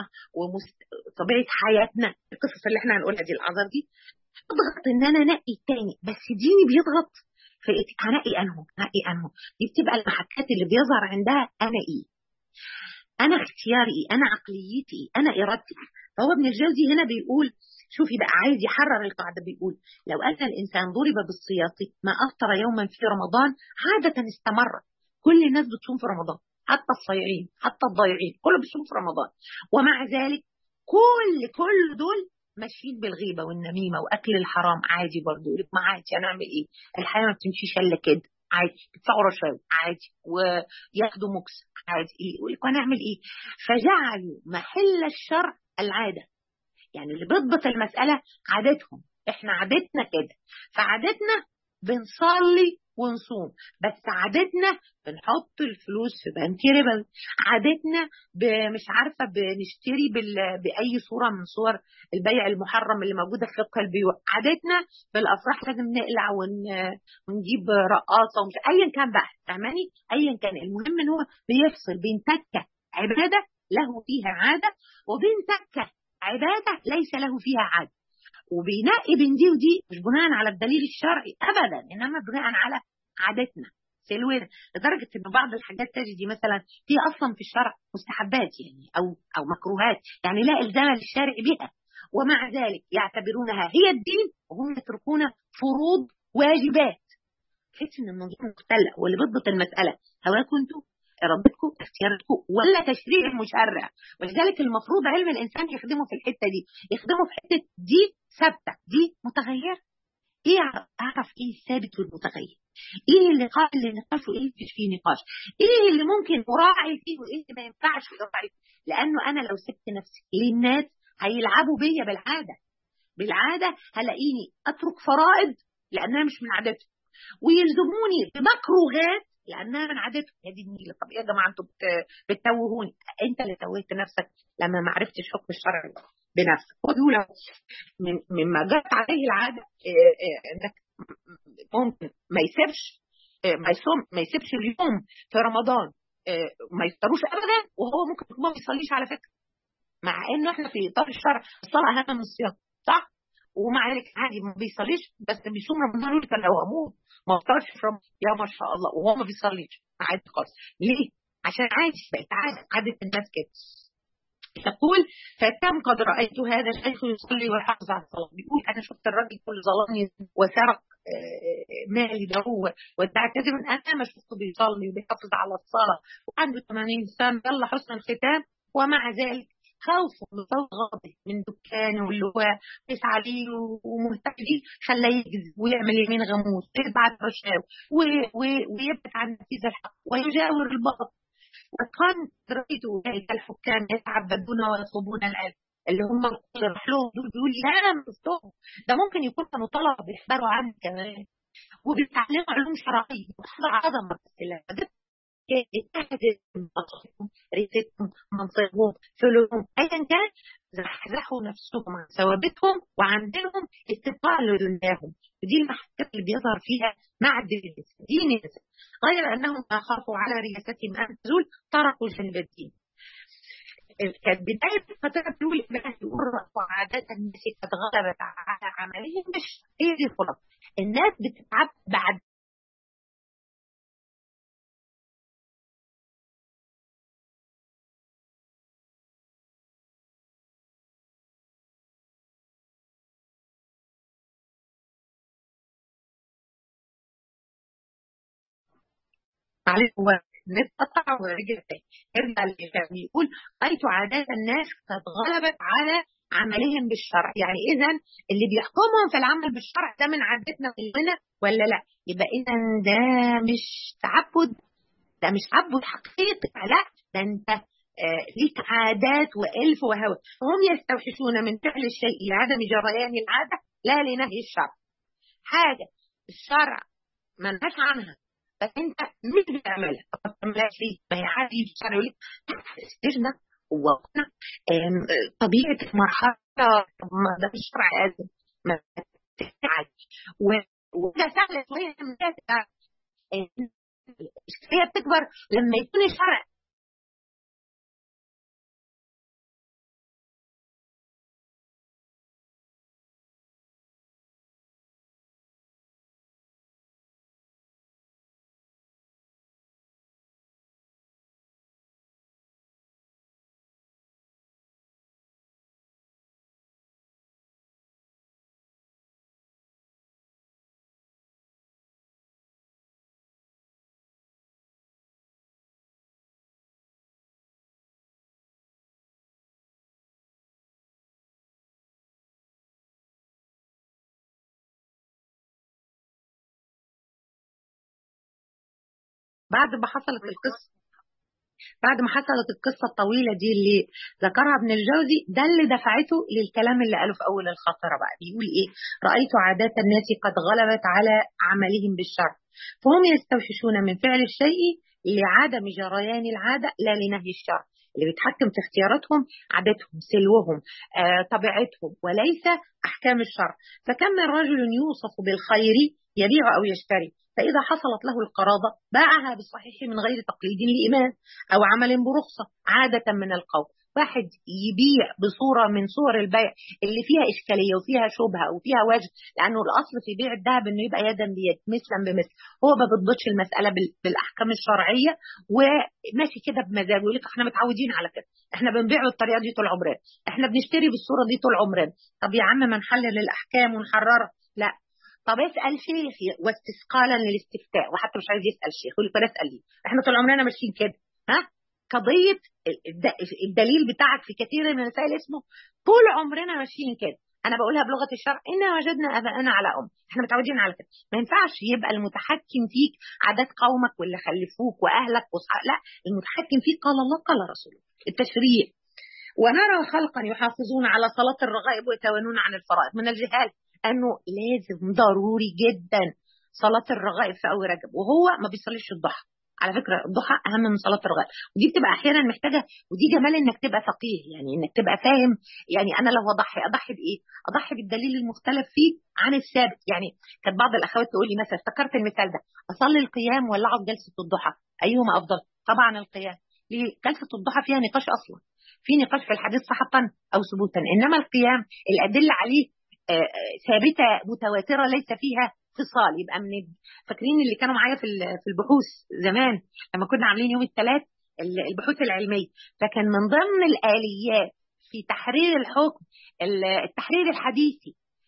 وطبيعه حياتنا القصص اللي احنا هنقولها دي العذر دي اضغط ان انا انقي التاني بس ديني بيضغط هنقي انه هنقي انه دي بتبقى المحكات اللي بيظهر عندها انا ايه انا اختياري ايه انا عقليتي ايه انا ارادتي فهو ابن الجوزي هنا بيقول شوفي بقى عايز يحرر القاعده بيقول لو ان الانسان ضرب بالسياط ما افطر يوما في رمضان عاده استمر كل الناس بتصوم في رمضان حتى الصايعين حتى الضايعين كله بيصوم في رمضان ومع ذلك كل كل دول ماشيين بالغيبه والنميمه واكل الحرام عادي برضه يقول لك ما عادي هنعمل ايه؟ الحياه ما بتمشيش الا كده عادي يدفعوا رشاوي عادي وياخدوا مكس عادي يقول لك هنعمل ايه؟ فجعلوا محل الشرع العاده يعني اللي بيضبط المساله عادتهم احنا عادتنا كده فعادتنا بنصلي ونصوم بس عادتنا بنحط الفلوس في بنك ربوي عادتنا مش عارفه بنشتري باي صوره من صور البيع المحرم اللي موجوده في فقه البيوع عادتنا بالافراح لازم نقلع ون... ونجيب رقاصه ومش ايا كان بقى فاهماني ايا كان المهم ان هو بيفصل بين تكه عباده له فيها عاده وبين تكه عباده ليس له فيها عاده وبينقي بين دي ودي مش بناء على الدليل الشرعي ابدا انما بناء على عادتنا سلونا لدرجه ان بعض الحاجات تجدي مثلا هي اصلا في الشرع مستحبات يعني او او مكروهات يعني لا الزام للشارع بها ومع ذلك يعتبرونها هي الدين وهم يتركون فروض واجبات تحس ان الموضوع مختلف واللي بيضبط المساله هواكم انتوا ارادتكم اختياراتكم ولا تشريع مشرع ولذلك المفروض علم الانسان يخدمه في الحته دي يخدمه في حته دي ثابته دي متغيره ايه اعرف ايه الثابت والمتغير ايه اللي قابل للنقاش وايه مش فيه نقاش ايه اللي ممكن اراعي فيه وايه اللي ما ينفعش اراعي لانه انا لو سبت نفسي للناس هيلعبوا بيا بالعاده بالعاده هلاقيني اترك فرائض لانها مش من عادتهم ويلزموني بمكروهات لانها من عادتهم هي دي النيله طب يا جماعه انتوا بتتوهوني انت اللي توهت نفسك لما ما عرفتش حكم الشرع بنفسك هو بيقول من مما جت عليه العاده انك ممكن ما يسيبش ما يصوم ما يسيبش اليوم في رمضان ما يفطروش ابدا وهو ممكن ما بيصليش على فكره مع انه احنا في اطار الشرع الصلاه اهم من الصيام صح؟ ومع ذلك عادي ما بيصليش بس بيصوم رمضان يقول لك لو هموت ما افطرش في رمضان يا ما شاء الله وهو ما بيصليش عادي خالص ليه؟ عشان عادي بقت عاده عاده الناس كده تقول فكم قد رأيت هذا الشيخ يصلي ويحافظ على الصلاة بيقول أنا شفت الراجل كل ظلمني وسرق مالي ده هو وتعتذر أنا ما شفته بيصلي وبيحافظ على الصلاة وعنده 80 سنة يلا حسن الختام ومع ذلك خوف بصوت غاضب من دكانه واللي هو قيس عليه ومهتم بيه خلاه يكذب ويعمل يمين غموس ويبعت رشاوي ويبعد عن نتيجة الحق ويجاور الباطل وكان رأيت أولئك الحكام يتعبدون ويطلبون العلم اللي هم اللي راح لهم دول بيقول لي لا انا مفتوح ده ممكن يكون كانوا طلبه بيحضروا عني كمان وبيتعلموا علوم شرعيه وحضر عظمه الاسلام ريتهم منصبهم فلوسهم ايا كان زحزحوا نفسهم عن ثوابتهم وعن دينهم استبقاء لدنياهم ودي المحكات اللي بيظهر فيها مع الدين دين غير انهم اخافوا على رياستهم ان تزول تركوا جنب الدين كانت بداية الفترة بتقول يقول وعادات الناس قد غلبت على عملهم مش هي دي الخلاصة الناس بتتعب بعد معلش هو النت قطع ورجع تاني يرجع للكلام يقول رأيت عادات الناس قد غلبت على عملهم بالشرع يعني اذا اللي بيحكمهم في العمل بالشرع ده من عادتنا كلنا ولا لا يبقى اذا ده مش تعبد ده مش تعبد حقيقي لا ده انت آه، ليك عادات والف وهوى هم يستوحشون من فعل الشيء لعدم جريان العاده لا لنهي الشرع حاجه الشرع ما نهاش عنها بس انت مش بتعملها ما بتعملهاش ليه؟ ما هي عادي الشرع يقول لك استجنة وقنا طبيعه المرحله طب ما ده الشرع لازم ما عادي وده سهل شويه من هي بتكبر لما يكون الشرع بعد ما حصلت القصه بعد ما حصلت القصة الطويلة دي اللي ذكرها ابن الجوزي ده اللي دفعته للكلام اللي قاله في أول الخاطرة بقى بيقول إيه رأيت عادات الناس قد غلبت على عملهم بالشر فهم يستوششون من فعل الشيء لعدم جريان العادة لا لنهي الشر اللي بيتحكم في اختياراتهم عاداتهم سلوهم آه، طبيعتهم وليس أحكام الشرع فكم من رجل يوصف بالخير يبيع أو يشتري فإذا حصلت له القراضة باعها بالصحيح من غير تقليد لإيمان أو عمل برخصة عادة من القول واحد يبيع بصورة من صور البيع اللي فيها إشكالية وفيها شبهة وفيها وجه لأنه الأصل في بيع الذهب إنه يبقى يدا بيد مثلا بمثل هو ما بيضبطش المسألة بالأحكام الشرعية وماشي كده بمزاج يقول لك إحنا متعودين على كده إحنا بنبيع بالطريقة دي طول عمرنا إحنا بنشتري بالصورة دي طول عمرنا طب يا عم ما نحلل الأحكام ونحررها لا طب اسال شيخ واستثقالا للاستفتاء وحتى مش عايز يسال شيخ يقول لك اسال ليه احنا طول عمرنا ماشيين كده ها قضيه الدليل بتاعك في كثير من المسائل اسمه طول عمرنا ماشيين كده انا بقولها بلغه الشرع انا وجدنا اباءنا على ام احنا متعودين على كده ما ينفعش يبقى المتحكم فيك عادات قومك واللي خلفوك واهلك واصحاب لا المتحكم فيك قال الله قال رسوله التشريع ونرى خلقا يحافظون على صلاه الرغائب ويتوانون عن الفرائض من الجهال انه لازم ضروري جدا صلاه الرغائب في اول رجب وهو ما بيصليش الضحى على فكره الضحى اهم من صلاه الرغائب ودي بتبقى احيانا محتاجه ودي جمال انك تبقى فقيه يعني انك تبقى فاهم يعني انا لو اضحي اضحي بايه؟ اضحي بالدليل المختلف فيه عن الثابت يعني كانت بعض الاخوات تقول لي مثلا افتكرت المثال ده اصلي القيام ولا اقعد جلسه الضحى ايهما افضل؟ طبعا القيام ليه؟ جلسه الضحى فيها نقاش اصلا في نقاش في الحديث صحة أو ثبوتا إنما القيام الأدلة عليه ثابته متواتره ليس فيها فصال يبقى من فاكرين اللي كانوا معايا في في البحوث زمان لما كنا عاملين يوم الثلاث البحوث العلميه فكان من ضمن الاليات في تحرير الحكم التحرير الحديثي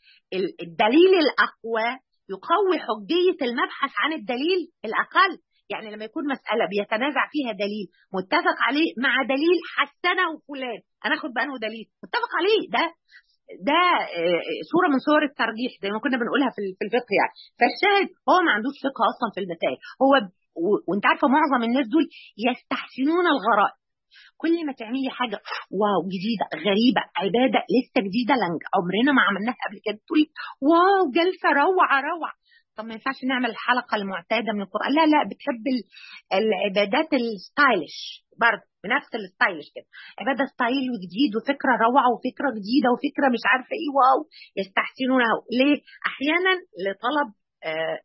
الدليل الاقوى يقوي حجيه المبحث عن الدليل الاقل يعني لما يكون مسألة بيتنازع فيها دليل متفق عليه مع دليل حسنه فلان أنا أخد بأنه دليل متفق عليه ده ده صوره من صور الترجيح زي ما كنا بنقولها في الفقه يعني فالشاهد هو ما عندوش فقه اصلا في المسائل هو وانت عارفه معظم الناس دول يستحسنون الغرائب كل ما تعملي حاجه واو جديده غريبه عباده لسه جديده لنج عمرنا ما عملناها قبل كده تقولي واو جلسه روعه روعه طب ما ينفعش نعمل الحلقه المعتاده من القران لا لا بتحب العبادات الستايلش برضه بنفس الستايلش كده عباده ستايل وجديد وفكره روعه وفكره جديده وفكره مش عارفه ايه واو يستحسنونها ليه؟ احيانا لطلب آه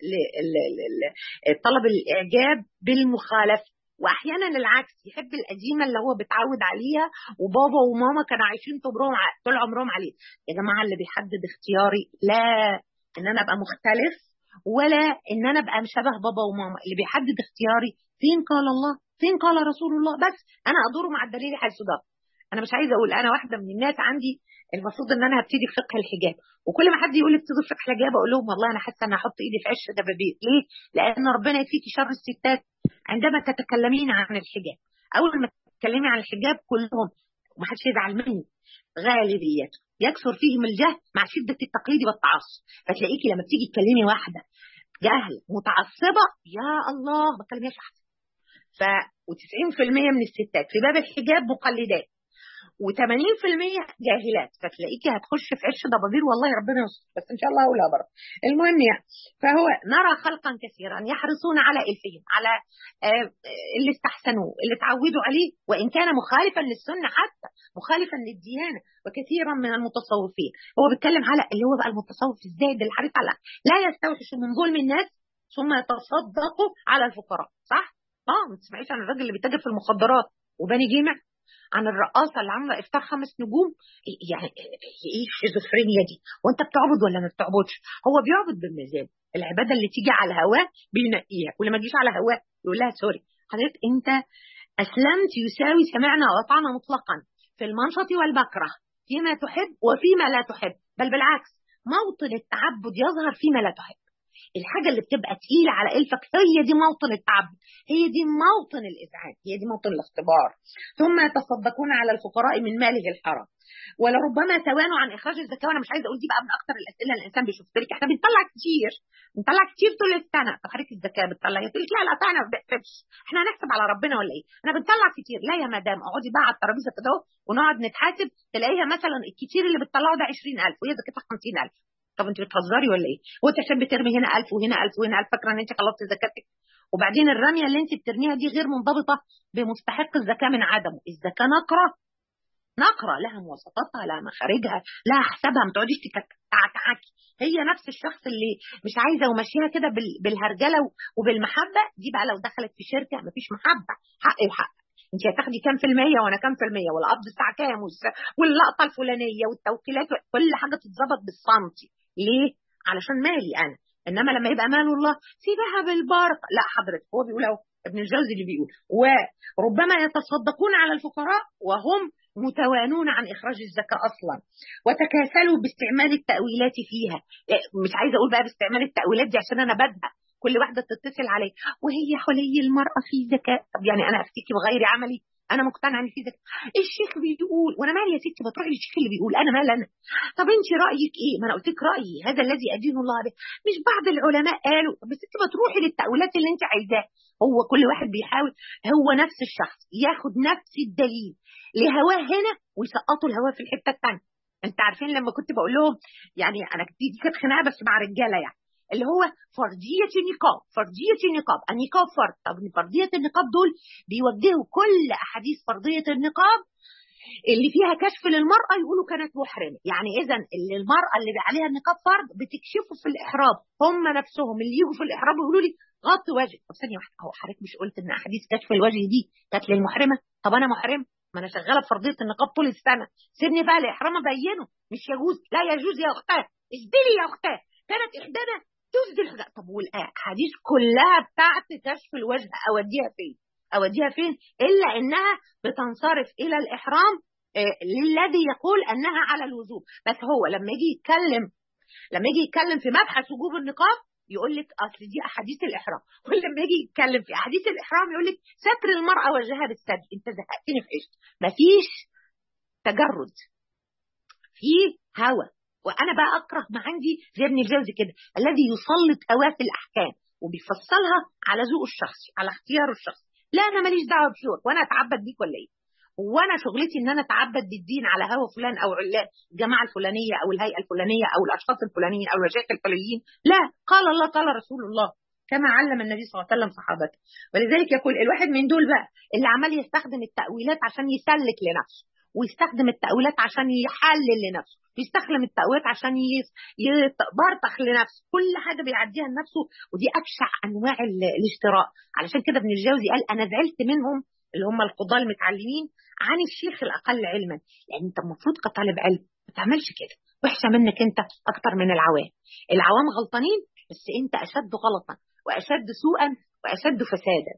طلب الاعجاب بالمخالفه واحيانا العكس يحب القديمه اللي هو بيتعود عليها وبابا وماما كانوا عايشين طول طول عمرهم عليه يا جماعه اللي بيحدد اختياري لا ان انا ابقى مختلف ولا ان انا ابقى شبه بابا وماما اللي بيحدد اختياري فين قال الله فين قال رسول الله بس انا ادور مع الدليل حيث دار انا مش عايزه اقول انا واحده من الناس عندي المفروض ان انا هبتدي في فقه الحجاب وكل ما حد يقول لي ابتدي في فقه الحجاب اقول لهم والله انا حاسه ان هحط ايدي في عش دبابير ليه؟ لان ربنا يكفيكي شر الستات عندما تتكلمين عن الحجاب اول ما تتكلمي عن الحجاب كلهم ومحدش يزعل مني غالبيته يكثر فيهم الجهل مع شده التقليد والتعصب فتلاقيكي لما بتيجي تكلمي واحده جهل متعصبه يا الله ما تكلميش احسن ف و90% من الستات في باب الحجاب مقلدات و80% جاهلات فتلاقيكي هتخش في عش ضبابير والله ربنا يستر بس ان شاء الله اقولها بره المهم يعني فهو نرى خلقا كثيرا يحرصون على الفهم على اللي استحسنوه اللي اتعودوا عليه وان كان مخالفا للسنه حتى مخالفا للديانه وكثيرا من المتصوفين هو بيتكلم على اللي هو بقى المتصوف الزاهد اللي حريص على لا يستوحش من ظلم الناس ثم يتصدقوا على الفقراء صح؟ اه ما تسمعيش عن الراجل اللي بيتاجر في المخدرات وباني جامع عن الرقاصه اللي عامله افطار خمس نجوم يعني ايه الشيزوفرينيا دي وانت بتعبد ولا ما بتعبدش هو بيعبد بالمزاج العباده اللي تيجي على هواه بينقيها واللي ما تجيش على هواه يقول لها سوري حضرتك انت اسلمت يساوي سمعنا وأطعنا مطلقا في المنشط والبكره فيما تحب وفيما لا تحب بل بالعكس موطن التعبد يظهر فيما لا تحب الحاجة اللي بتبقى تقيلة على قلبك هي دي موطن التعبد هي دي موطن الإذعان هي دي موطن الاختبار ثم يتصدقون على الفقراء من ماله الحرام ولربما توانوا عن اخراج الزكاه وانا مش عايزه اقول دي بقى من اكثر الاسئله اللي الانسان بيشوف لك احنا بنطلع كتير بنطلع كتير طول السنه طب حضرتك الزكاه بتطلع تقول لك لا لا انا ما بحسبش احنا هنحسب على ربنا ولا ايه انا بنطلع كتير لا يا مدام اقعدي بقى على الترابيزه كده ونقعد نتحاسب تلاقيها مثلا الكتير اللي بتطلعه ده 20000 وهي زكاتها 50000 طب انت بتهزري ولا ايه؟ هو انت عشان بترمي هنا 1000 وهنا 1000 وهنا 1000 فاكره ان انت خلصتي زكاتك وبعدين الرميه اللي انت بترميها دي غير منضبطه بمستحق الزكاه من عدمه، الزكاه نقره نقره لها مواصفاتها لها مخارجها لها حسابها ما تقعديش تعكعكي هي نفس الشخص اللي مش عايزه وماشيها كده بالهرجله وبالمحبه دي بقى لو دخلت في شركه مفيش محبه حقي وحق انت هتاخدي كام في المية وانا كام في المية والقبض الساعة كام واللقطة الفلانية والتوكيلات كل حاجة تتظبط بالسنتي ليه؟ علشان مالي انا انما لما يبقى مال الله سيبها بالبركه لا حضرتك هو بيقول اهو ابن الجوزي اللي بيقول وربما يتصدقون على الفقراء وهم متوانون عن اخراج الزكاه اصلا وتكاسلوا باستعمال التاويلات فيها مش عايزه اقول بقى باستعمال التاويلات دي عشان انا بزهق كل واحده تتصل علي وهي حلي المراه في زكاه طب يعني انا افتكي بغير عملي انا مقتنعه ان في زكاه الشيخ بيقول وانا مالي يا ستي بتروحي للشيخ اللي بيقول انا مال انا طب انت رايك ايه ما انا قلت لك رايي هذا الذي ادين الله به مش بعض العلماء قالوا بس انت بتروحي للتاويلات اللي انت عايزاها هو كل واحد بيحاول هو نفس الشخص ياخد نفس الدليل لهواه هنا ويسقطوا الهواه في الحته الثانيه انت عارفين لما كنت بقول لهم يعني انا دي كانت خناقه بس مع رجاله يعني اللي هو فرضية النقاب فرضية النقاب النقاب فرض طب فرضية النقاب دول بيوجهوا كل أحاديث فرضية النقاب اللي فيها كشف للمرأة يقولوا كانت محرمة يعني إذا اللي المرأة اللي عليها النقاب فرض بتكشفه في الإحرام هم نفسهم اللي يجوا في الإحرام يقولوا لي غطي وجهك طب ثانية واحدة هو حضرتك مش قلت إن أحاديث كشف الوجه دي كانت للمحرمة طب أنا محرم ما أنا شغالة بفرضية النقاب طول السنة سيبني بقى الإحرام أبينه مش يجوز لا يجوز يا أختاه اسدلي يا أختاه كانت إحدانا تسدل الحجاب طب والاحاديث كلها بتاعت كشف الوجه اوديها فين؟ اوديها فين؟ الا انها بتنصرف الى الاحرام آه للذي يقول انها على الوجوب بس هو لما يجي يتكلم لما يجي يتكلم في مبحث وجوب النقاب يقول لك اصل دي احاديث الاحرام ولما يجي يتكلم في احاديث الاحرام يقول لك ستر المراه وجهها بالسد انت زهقتني في عيشتي مفيش تجرد في هوى وانا بقى اكره ما عندي زي ابن الجوزي كده الذي يسلط اوافي الاحكام وبيفصلها على ذوقه الشخصي على اختياره الشخصي لا انا ماليش دعوه بشور وانا اتعبد بيك ولا ايه وانا شغلتي ان انا اتعبد بالدين على هوى فلان او علان الجماعه الفلانيه او الهيئه الفلانيه او الاشخاص الفلانيين او المشايخ الفلانيين لا قال الله قال رسول الله كما علم النبي صلى الله عليه وسلم صحابته ولذلك يقول الواحد من دول بقى اللي عمال يستخدم التاويلات عشان يسلك لنفسه ويستخدم التأويلات عشان يحلل لنفسه ويستخدم التأويلات عشان يبرطخ لنفسه كل حاجة بيعديها لنفسه ودي أبشع أنواع الاشتراء علشان كده ابن الجوزي قال أنا زعلت منهم اللي هم القضاة المتعلمين عن الشيخ الأقل علما يعني أنت المفروض كطالب علم ما تعملش كده وحشة منك أنت أكتر من العوام العوام غلطانين بس أنت أشد غلطا وأشد سوءا وأشد فسادا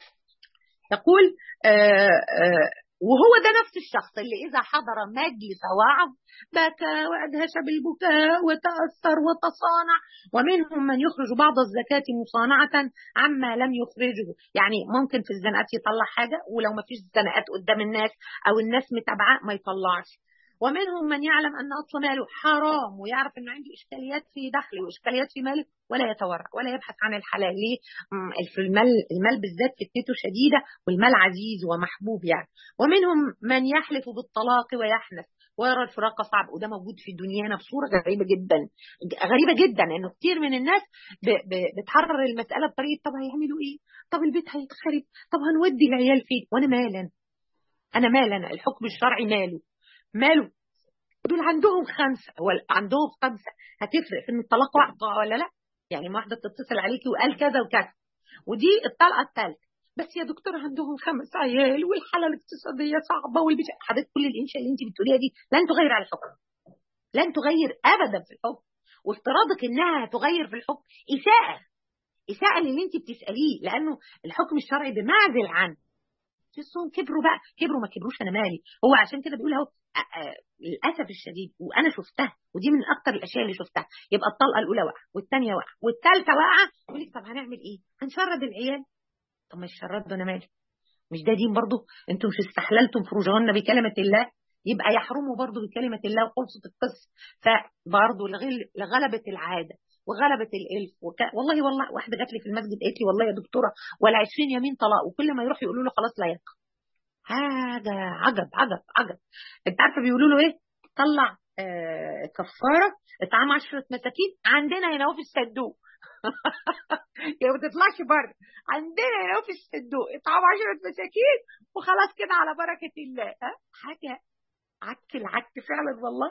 يقول آآ آآ وهو ده نفس الشخص اللي إذا حضر مجلس وعظ بكى وأدهش بالبكاء وتأثر وتصانع ومنهم من يخرج بعض الزكاة مصانعة عما لم يخرجه يعني ممكن في الزنقات يطلع حاجة ولو ما فيش زنقات قدام الناس أو الناس متابعة ما يطلعش ومنهم من يعلم أن أصل ماله حرام ويعرف أنه عنده إشكاليات في دخله وإشكاليات في ماله ولا يتورع ولا يبحث عن الحلال ليه؟ في المال, المال بالذات فتنته شديدة والمال عزيز ومحبوب يعني ومنهم من يحلف بالطلاق ويحنث ويرى الفراق صعب وده موجود في دنيانا بصورة غريبة جدا غريبة جدا لأنه كتير من الناس بتحرر المسألة بطريقة طب هيعملوا إيه؟ طب البيت هيتخرب طب هنودي العيال فين؟ وأنا مالا أنا مالا الحكم الشرعي ماله ماله دول عندهم خمسة هو عندهم خمسة هتفرق في ان الطلاق واقع ولا لا يعني ما واحدة تتصل عليكي وقال كذا وكذا ودي الطلقة الثالثة بس يا دكتور عندهم خمس عيال والحالة الاقتصادية صعبة والبش حضرتك كل الإنشاء اللي أنت بتقوليها دي لن تغير على الحكم لن تغير أبدا في الحكم وافتراضك إنها تغير في الحكم إساءة إساءة للي أنت بتسأليه لأنه الحكم الشرعي بمعزل عنه تحسهم كبروا بقى كبروا ما كبروش انا مالي هو عشان كده بيقول اهو للاسف الشديد وانا شفتها ودي من اكتر الاشياء اللي شفتها يبقى الطلقه الاولى واقعه والثانيه واقعه والثالثه واقعه يقول لك طب هنعمل ايه؟ هنشرد العيال طب ما الشرد انا مالي مش ده دين برضه انتم مش استحللتم فروجهن بكلمه الله يبقى يحرموا برضه بكلمه الله وخلصت القصه فبرضه لغلبه العاده وغلبت الالف وك... والله والله واحده جات لي في المسجد قالت لي والله يا دكتوره ولا 20 يمين طلاق وكل ما يروح يقولوا له خلاص لا يقع حاجه عجب عجب عجب انت عارفه بيقولوا له ايه طلع آه كفاره اطعام 10 مساكين عندنا هنا في الصندوق يا ما تطلعش بره عندنا هنا في الصندوق اطعام 10 مساكين وخلاص كده على بركه الله ها حاجه عك العك فعلا والله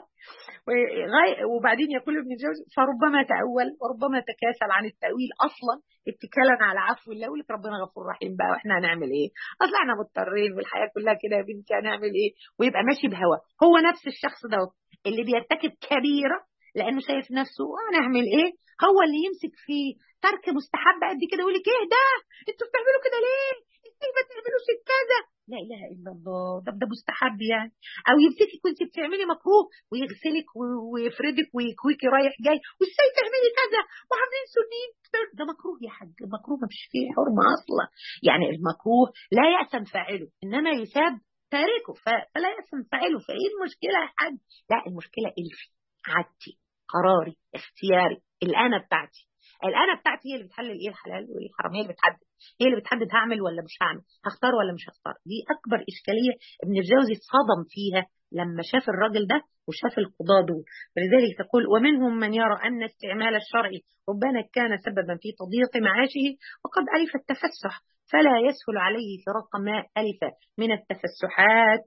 وبعدين يقول ابن الجوزي فربما تأول وربما تكاسل عن التأويل أصلا اتكالا على عفو الله يقول لك ربنا غفور رحيم بقى واحنا هنعمل ايه؟ اصل احنا مضطرين والحياه كلها كده يا بنتي هنعمل ايه؟ ويبقى ماشي بهوى هو نفس الشخص ده اللي بيرتكب كبيره لانه شايف نفسه هنعمل ايه؟ هو اللي يمسك في ترك مستحب قد كده ويقول لك ايه ده؟ انتوا بتعملوا كده ليه؟ ازاي ما تعملوش كذا؟ لا اله الا الله ده ده مستحب يعني او يمسكك وانت بتعملي مكروه ويغسلك ويفردك ويكويكي رايح جاي وازاي تعملي كذا وعاملين سنين ده مكروه يا حاج مكروه ما فيش فيه حرمه اصلا يعني المكروه لا يأثم فاعله انما يثاب تاركه فلا يأثم فاعله فايه المشكله يا حاج لا المشكله الفي عادتي قراري اختياري الأنا بتاعتي الأنا بتاعتي هي اللي بتحلل إيه الحلال وإيه الحرام هي اللي بتحدد هي اللي بتحدد هعمل ولا مش هعمل هختار ولا مش هختار دي أكبر إشكالية ابن الجوزي اتصدم فيها لما شاف الراجل ده وشاف القضاة دول ولذلك تقول ومنهم من يرى أن استعمال الشرع ربما كان سببا في تضييق معاشه وقد ألف التفسح فلا يسهل عليه فراق ما ألف من التفسحات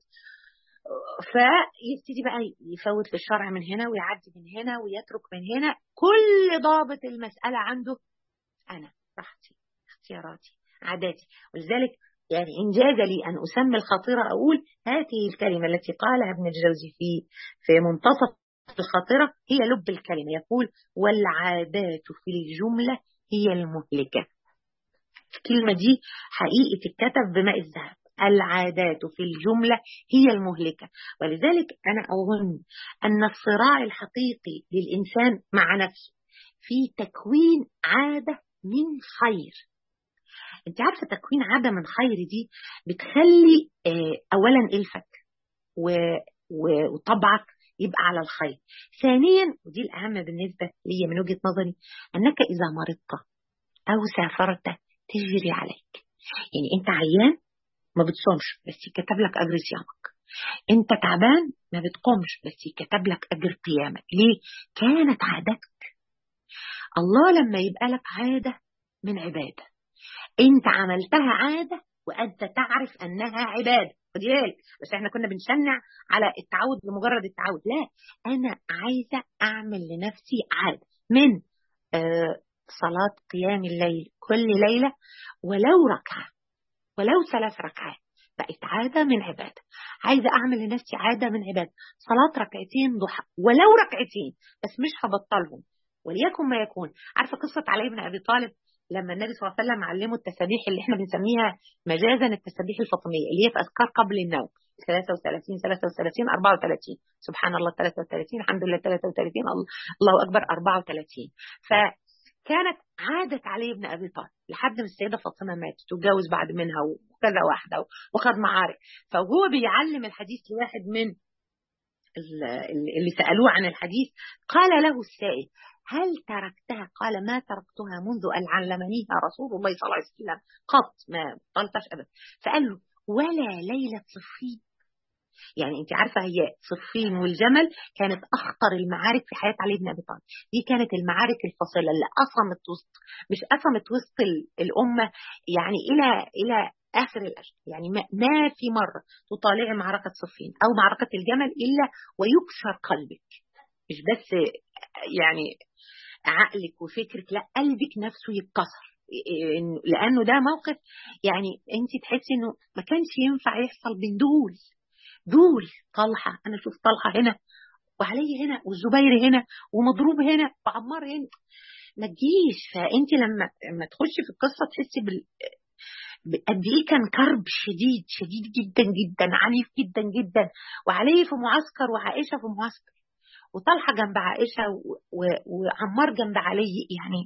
فيبتدي بقى يفوت في الشرع من هنا ويعدي من هنا ويترك من هنا كل ضابط المسألة عنده أنا راحتي اختياراتي عاداتي ولذلك يعني إن جاز لي أن أسمي الخطيرة أقول هذه الكلمة التي قالها ابن الجوزي في في منتصف الخطيرة هي لب الكلمة يقول والعادات في الجملة هي المهلكة الكلمة دي حقيقة تتكتب بماء الذهب العادات في الجملة هي المهلكة ولذلك أنا أظن أن الصراع الحقيقي للإنسان مع نفسه في تكوين عادة من خير انت عارفة تكوين عادة من خير دي بتخلي أولا إلفك وطبعك يبقى على الخير ثانيا ودي الأهم بالنسبة لي من وجهة نظري أنك إذا مرضت أو سافرت تجري عليك يعني أنت عيان ما بتصومش بس يكتب لك اجر صيامك انت تعبان ما بتقومش بس يكتب لك اجر قيامك ليه كانت عادتك الله لما يبقى لك عاده من عباده انت عملتها عاده وانت تعرف انها عباده خدي بالك بس احنا كنا بنشنع على التعود لمجرد التعود لا انا عايزه اعمل لنفسي عاده من آه صلاه قيام الليل كل ليله ولو ركعه ولو ثلاث ركعات بقت عادة من عبادة عايزة أعمل لنفسي عادة من عبادة صلاة ركعتين ضحى ولو ركعتين بس مش هبطلهم وليكن ما يكون عارفة قصة علي بن أبي طالب لما النبي صلى الله عليه وسلم علمه التسابيح اللي احنا بنسميها مجازا التسابيح الفاطمية اللي هي في أذكار قبل النوم 33 33 34 سبحان الله 33 الحمد لله 33 الله أكبر 34 ف كانت عادت علي بن ابي طالب لحد ما السيده فاطمه ماتت واتجوز بعد منها وكذا واحده وخد معارك فهو بيعلم الحديث لواحد من اللي سألوه عن الحديث قال له السائل هل تركتها قال ما تركتها منذ أن علمنيها رسول الله صلى الله عليه وسلم قط ما طلتش أبدا فقال له ولا ليلة صفين يعني انت عارفه هي صفين والجمل كانت اخطر المعارك في حياه علي بن ابي طالب دي كانت المعارك الفاصله اللي قصمت وسط مش قصمت وسط الامه يعني الى الى اخر الاشهر يعني ما في مره تطالعي معركه صفين او معركه الجمل الا ويكسر قلبك مش بس يعني عقلك وفكرك لا قلبك نفسه يتكسر لانه ده موقف يعني انت تحسي انه ما كانش ينفع يحصل بين دول دول طلحة أنا شوف طلحة هنا وعلي هنا والزبير هنا ومضروب هنا وعمار هنا ما تجيش فأنت لما لما تخشي في القصة تحسي بال قد ايه كان كرب شديد شديد جدا جدا عنيف جدا جدا وعلي في معسكر وعائشه في معسكر وطلحه جنب عائشه وعمار جنب علي يعني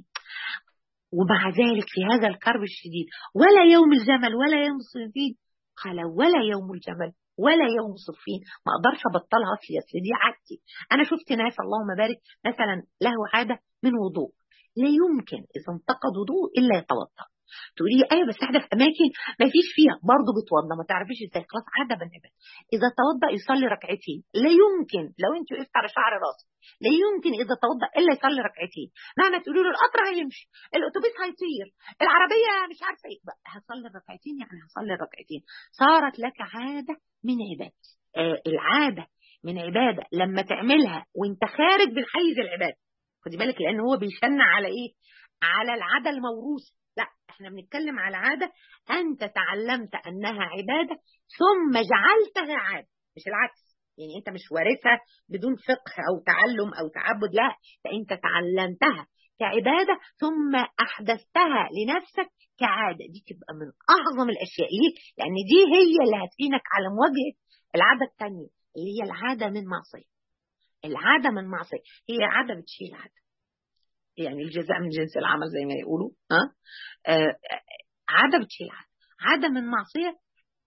ومع ذلك في هذا الكرب الشديد ولا يوم الجمل ولا يوم الصفين قال ولا يوم الجمل ولا يوم صفين ما اقدرش ابطلها اصلي اصل دي عادتي انا شفت ناس اللهم بارك مثلا له عاده من وضوء لا يمكن اذا انتقد وضوء الا يتوضا تقولي ايوه بس احنا في اماكن ما فيش فيها برضه بتوضى ما تعرفيش ازاي خلاص عاده بالنبات اذا توضا يصلي ركعتين لا يمكن لو انت وقفت على شعر راسك لا يمكن اذا توضا الا يصلي ركعتين مهما تقولي له القطر هيمشي الاتوبيس هيطير العربيه مش عارفه ايه بقى هصلي الركعتين يعني هصلي الركعتين صارت لك عاده من عباده آه العاده من عباده لما تعملها وانت خارج من حيز العباده خدي بالك لان هو بيشنع على ايه على العاده الموروثه لا احنا بنتكلم على عادة انت تعلمت انها عبادة ثم جعلتها عادة مش العكس يعني انت مش وارثها بدون فقه او تعلم او تعبد لا فانت تعلمتها كعبادة ثم أحدثتها لنفسك كعادة دي تبقى من أعظم الأشياء ليه؟ لأن دي هي اللي هتعينك على مواجهة العادة الثانية اللي هي العادة من معصية العادة من معصية هي عادة بتشيل عادة يعني الجزاء من جنس العمل زي ما يقولوا ها آه عادة بتشيل عادة عادة من معصية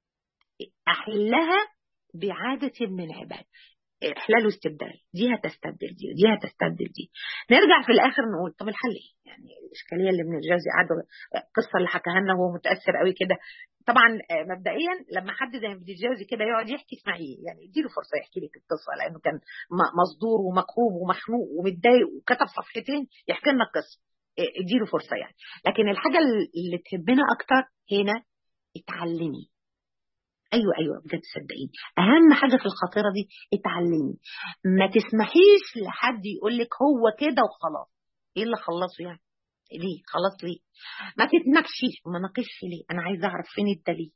أحلها بعادة من عبادة إحلال واستبدال دي هتستبدل دي ودي هتستبدل دي نرجع في الآخر نقول طب الحل إيه؟ يعني الإشكالية اللي ابن الجوزي قعد القصة اللي حكاها لنا وهو متأثر قوي كده طبعا مبدئيا لما حد زي ابن الجوزي كده يقعد يحكي اسمعيه يعني اديله فرصة يحكي لك القصة لأنه كان مصدور ومكروب ومخنوق ومتضايق وكتب صفحتين يحكي لنا القصة اديله فرصة يعني لكن الحاجة اللي تهمنا أكتر هنا اتعلمي ايوه ايوه بجد صدقيني اهم حاجه في الخاطره دي اتعلمي ما تسمحيش لحد يقول لك هو كده وخلاص ايه اللي خلصه يعني ليه خلاص ليه ما تتناقشيش ما ناقشش ليه انا عايزه اعرف فين الدليل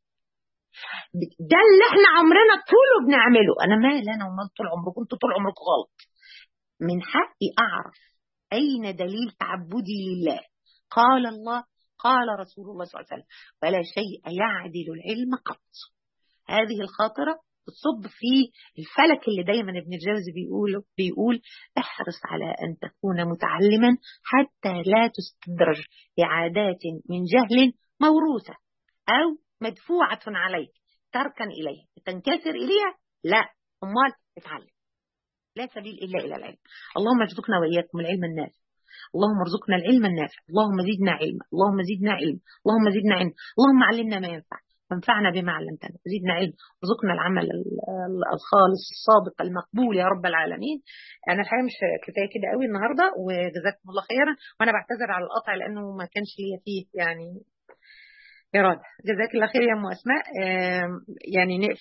ده اللي احنا عمرنا طوله بنعمله انا مال انا ومال طول عمركم انتوا طول عمركم غلط من حقي اعرف اين دليل تعبدي لله قال الله قال رسول الله صلى الله عليه وسلم ولا شيء يعدل العلم قط هذه الخاطرة بتصب في الفلك اللي دايما ابن الجوزي بيقول بيقول احرص على أن تكون متعلما حتى لا تستدرج بعادات من جهل موروثة أو مدفوعة عليك تركا إليها تنكسر إليها لا أمال اتعلم لا سبيل إلا إلى العلم اللهم ارزقنا وإياكم العلم النافع اللهم ارزقنا العلم النافع اللهم زدنا علما اللهم زدنا علم اللهم زدنا علم اللهم علمنا ما ينفع وانفعنا بما علمتنا زدنا علم وارزقنا العمل الخالص الصادق المقبول يا رب العالمين انا الحقيقه مش كفايه كده قوي النهارده وجزاكم الله خيرا وانا بعتذر على القطع لانه ما كانش ليا فيه يعني اراده جزاك الله خير يا ام اسماء يعني نقفل